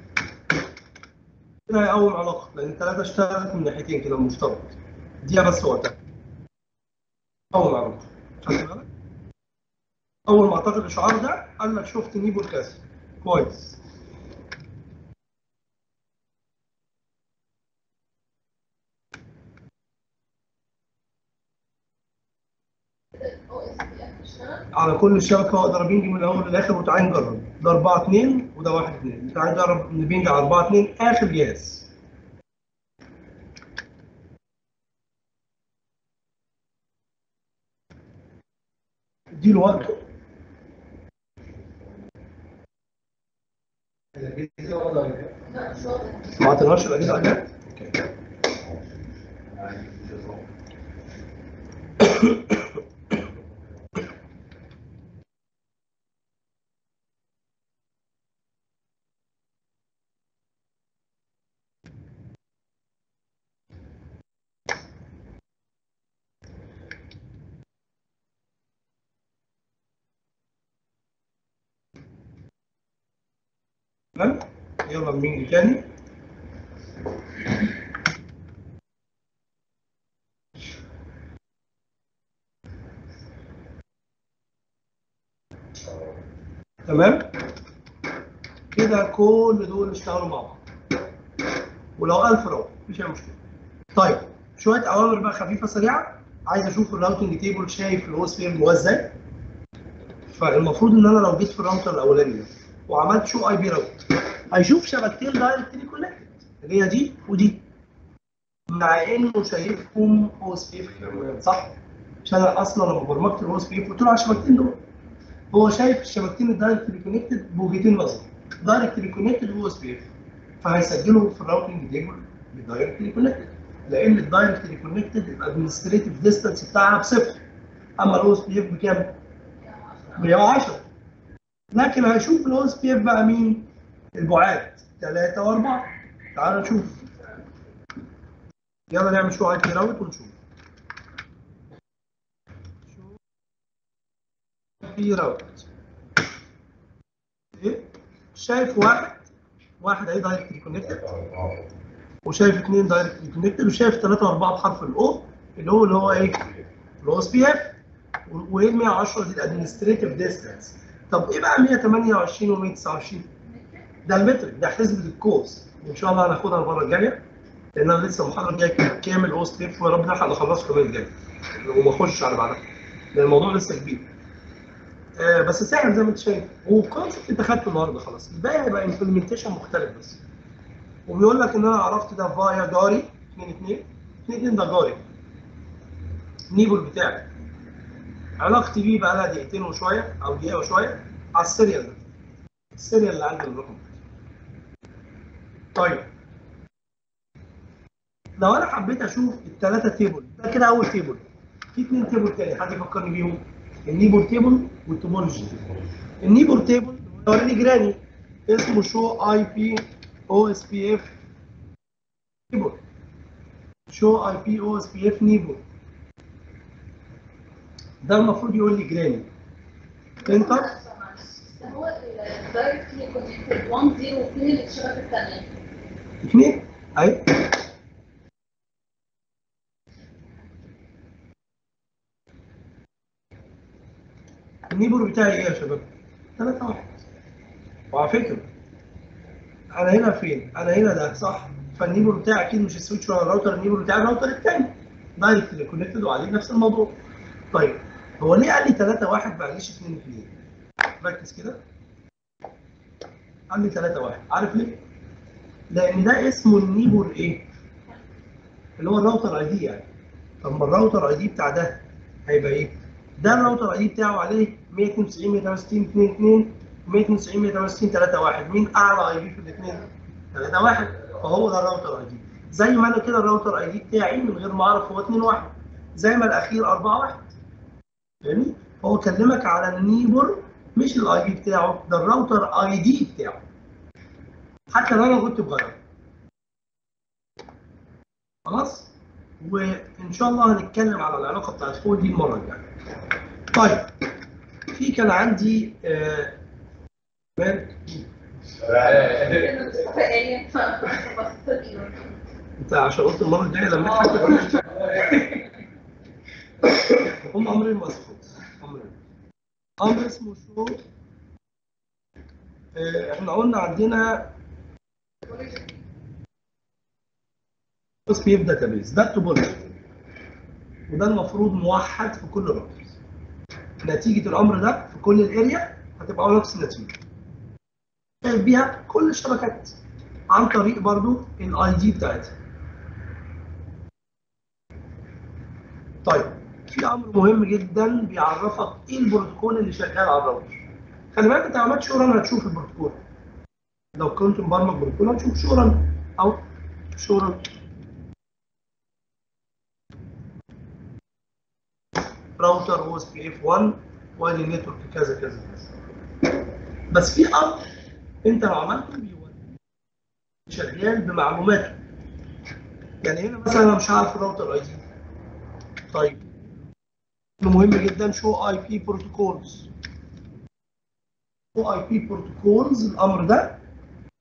كده هيقوم علاقه لان الثلاثه اشتغلت من ناحيتين كده المفترض دقيقه بس وقتها قوم علاقه خدت بالك اول ما اعتقد الاشعار ده قال لك شفت نيبو الكاس كويس على كل الشبكه اقدر ابينج من الاول للاخر وتعالى نجرب ده 4 2 وده 1 2 تعالى نجرب نبينج على 4 2 اخر جهاز اديله وقته ما اعطيناش الاجهزه عليها تمام يلا نيجي تاني تمام كده كل دول اشتغلوا مع بعض ولو 1000 رو مفيش اي مشكله طيب شويه اوامر بقى خفيفه سريعه عايز اشوف الراوتنج تيبل شايف الاو اس بي جواه ازاي فالمفروض ان انا لو جيت في الراوتر الاولاني ده وعملت شو اي بي راوت هيشوف شبكتين دايركتلي كونكتد اللي هي دي ودي مع انه شايفهم او اس بي صح؟ عشان انا اصلا لما برمجت الاو اس بي قلت له على الشبكتين دول هو شايف الشبكتين الدايركتلي كونكتد بوجهتين نظر دايركتلي كونكتد واو اس بي اف فهيسجله في الراوتنج تيبل بالدايركتلي كونكتد لان الدايركتلي كونكتد الادمنستريتيف ديستانس بتاعها بصفر اما الاو اس بي اف بكام؟ 110 لكن هيشوف الاو اس بي اف بقى مين؟ البعاد 3 و4 تعالوا نشوف يلا نعمل شو اي بي راوت ونشوف بي راوت ايه شايف واحد واحد اهي دايركتلي كونكتد وشايف اثنين دايركتلي كونكتد وشايف ثلاثة وأربعة بحرف الأو اللي هو اللي هو إيه؟ الأو اس بي اف وإيه 110 دي الأدمنستريتيف ديستانس طب إيه بقى 128 و 129 ده المترك ده حسبة الكوز إن شاء الله هناخدها المرة الجاية لأن أنا لسه المحاضرة الجاية كامل أو اس بي اف ويا رب نلحق نخلصه كمان الجاي وما أخشش على بعدها لأن الموضوع لسه كبير آه بس سهل زي ما انت شايف وكونسبت انت خدته النهارده خلاص الباقي هيبقى امبلمنتيشن مختلف بس وبيقول لك ان انا عرفت ده فايا جاري 2 2 2 2 ده جاري نيبل بتاعي علاقتي بيه بقى لها دقيقتين وشويه او دقيقه وشويه على السيريال ده السيريال اللي عندي الرقم طيب لو انا حبيت اشوف الثلاثه تيبل ده كده اول تيبل في اثنين تيبل تاني حد يفكرني بيهم النيبل تيبل والتوبولوجي النيبل تيبل اوريدي جراني اسمه شو اي بي او اس بي اف نيبل شو اي بي او اس بي اف نيبل ده المفروض يقول لي جراني انت هو الدايركتلي كونكتد 1 0 2 اللي الشبكه الثانيه اثنين اهي النيبر بتاعي ايه يا شباب؟ 3 1 وعلى فكره انا هنا فين؟ انا هنا ده صح؟ فالنيبر بتاعي اكيد مش السويتش ولا الراوتر النيبر بتاعي الراوتر الثاني دايركت كونكتد وعليه نفس الموضوع طيب هو ليه قال لي 3 1 ما قاليش 2 2 ركز كده قال لي 3 1 عارف ليه؟ لان ده اسمه النيبر ايه؟ اللي هو الراوتر اي دي يعني طب ما الراوتر اي دي بتاع ده هيبقى ايه؟ ده الراوتر اي دي بتاعه عليه 192 168 22 192 168 31 مين اعلى اي دي في الاثنين؟ 31 فهو ده الراوتر اي دي زي ما انا كده الراوتر اي دي بتاعي من غير ما اعرف هو 2 1 زي ما الاخير 4 1 فاهمني؟ فهو كلمك على النيبر مش الاي دي بتاعه ده الراوتر اي دي بتاعه حتى لو انا كنت بغير خلاص وان شاء الله هنتكلم على العلاقه بتاعت فول دي المره الجايه طيب في كان عندي آه مالك لانه مصطفى قايم فبسطت له انت عشان قلت المره الجايه لما تحكي هم امرين مسكوت امرين امر اسمه شو آه احنا قلنا عندنا اس بي اف داتابيز ده التوبولوجي وده المفروض موحد في كل راوتر نتيجه الامر ده في كل الاريا هتبقى نفس النتيجه شايف بيها كل الشبكات عن طريق برضو الاي دي بتاعتها طيب في امر مهم جدا بيعرفك ايه البروتوكول اللي شغال على الراوتر خلي بالك انت عملت شو رن هتشوف البروتوكول لو كنت مبرمج بروتوكول هتشوف شو رن او شو رن راوتر او اس بي اف 1 وادي النتورك كذا كذا كذا بس في امر انت لو عملته بيوريك شغال بمعلوماته يعني هنا مثلا انا مش عارف الراوتر اي دي طيب مهم جدا شو اي بي بروتوكولز شو اي بي بروتوكولز الامر ده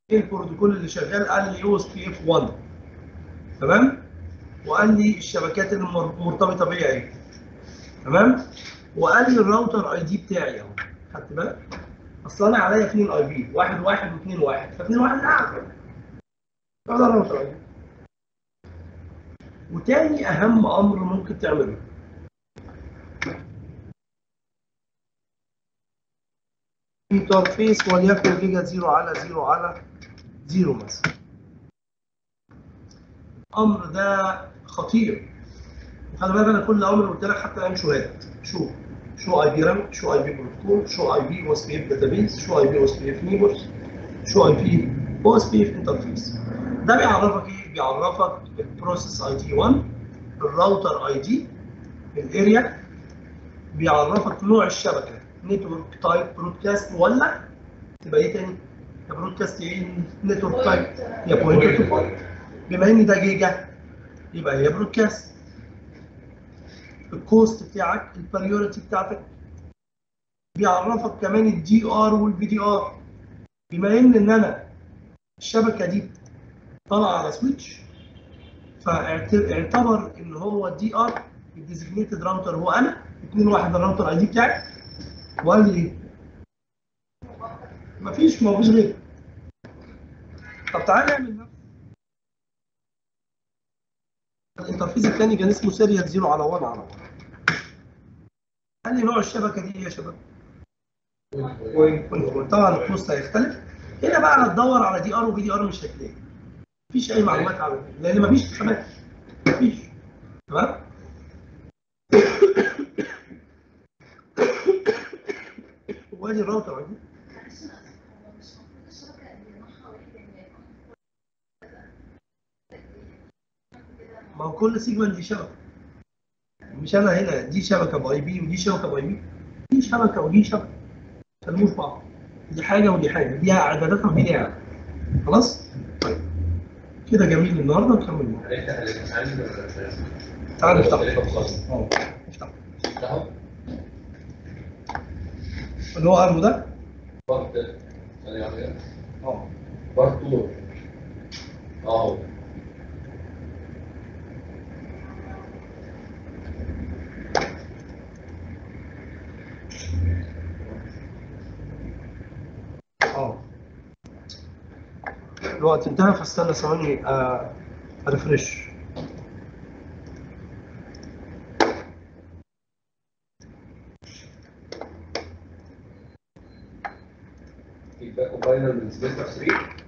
ايه البروتوكول اللي شغال قال لي او اس بي اف 1 تمام وقال لي الشبكات المرتبطه بيا ايه تمام وقال لي الراوتر اي دي بتاعي اهو خدت بالك اصل انا عليا اثنين اي بي واحد واحد واثنين واحد فاثنين واحد اعلى ده الراوتر اي دي وتاني اهم امر ممكن تعمله انترفيس وليكن جيجا 0 على 0 على 0 مثلا الامر ده خطير وخلي بالك انا كل امر قلت لك حتى الان شهادات شو شو اي بي رام شو اي بي بروتوكول شو اي بي او اس بي اف داتابيز شو اي بي او اس بي اف نيبرز شو اي بي او اس بي اف انترفيس ده بيعرفك ايه؟ بيعرفك البروسيس اي دي 1 الراوتر اي دي الاريا بيعرفك نوع الشبكه نتورك تايب برودكاست ولا تبقى ايه تاني؟ يا برودكاست ايه نتورك تايب يا بوينت تو بوينت بما ان ده جيجا يبقى هي برودكاست الكوست بتاعك البريورتي بتاعتك بيعرفك كمان الدي ار والبي دي ار بما ان ان انا الشبكه دي طالعه على سويتش فاعتبر ان هو الدي ار الديزيجنيتد راوتر هو انا 2 1 الراوتر اي دي بتاعي وقال لي ايه؟ مفيش ما فيش غيره طب تعالى نعمل نفس الانترفيس الثاني كان اسمه سيريال 0 على 1 على 1 قال لي نوع الشبكه دي ايه يا شباب؟ بوينت بوينت طبعا الكوست هيختلف هنا بقى هتدور على دي ار وبي دي ار مش هتلاقي مفيش اي معلومات عنه لان مفيش خامات مفيش تمام؟ وادي الراوتر دي معلش انا اسفه هو مش المفروض الشبكه اللي نوعها واحد يعني ما هو كل سيجمنت دي شبكه مش انا هنا دي شبكه باي بي ودي شبكه باي بي دي شبكه ودي شبكه ما يكلموش بعض دي حاجه ودي حاجه دي اعداداتها ودي ليها إعداد. خلاص طيب كده جميل النهارده نكمل النهارده هنفتح الامتحان ولا تعال نفتح خلاص اه نفتح اهو اللي هو قبله ده بارت ثانية واحدة اه بارت 2 اهو اه الوقت انتهى فاستنى ثواني آه ريفرش فيدباك كومباينر من سبيس 3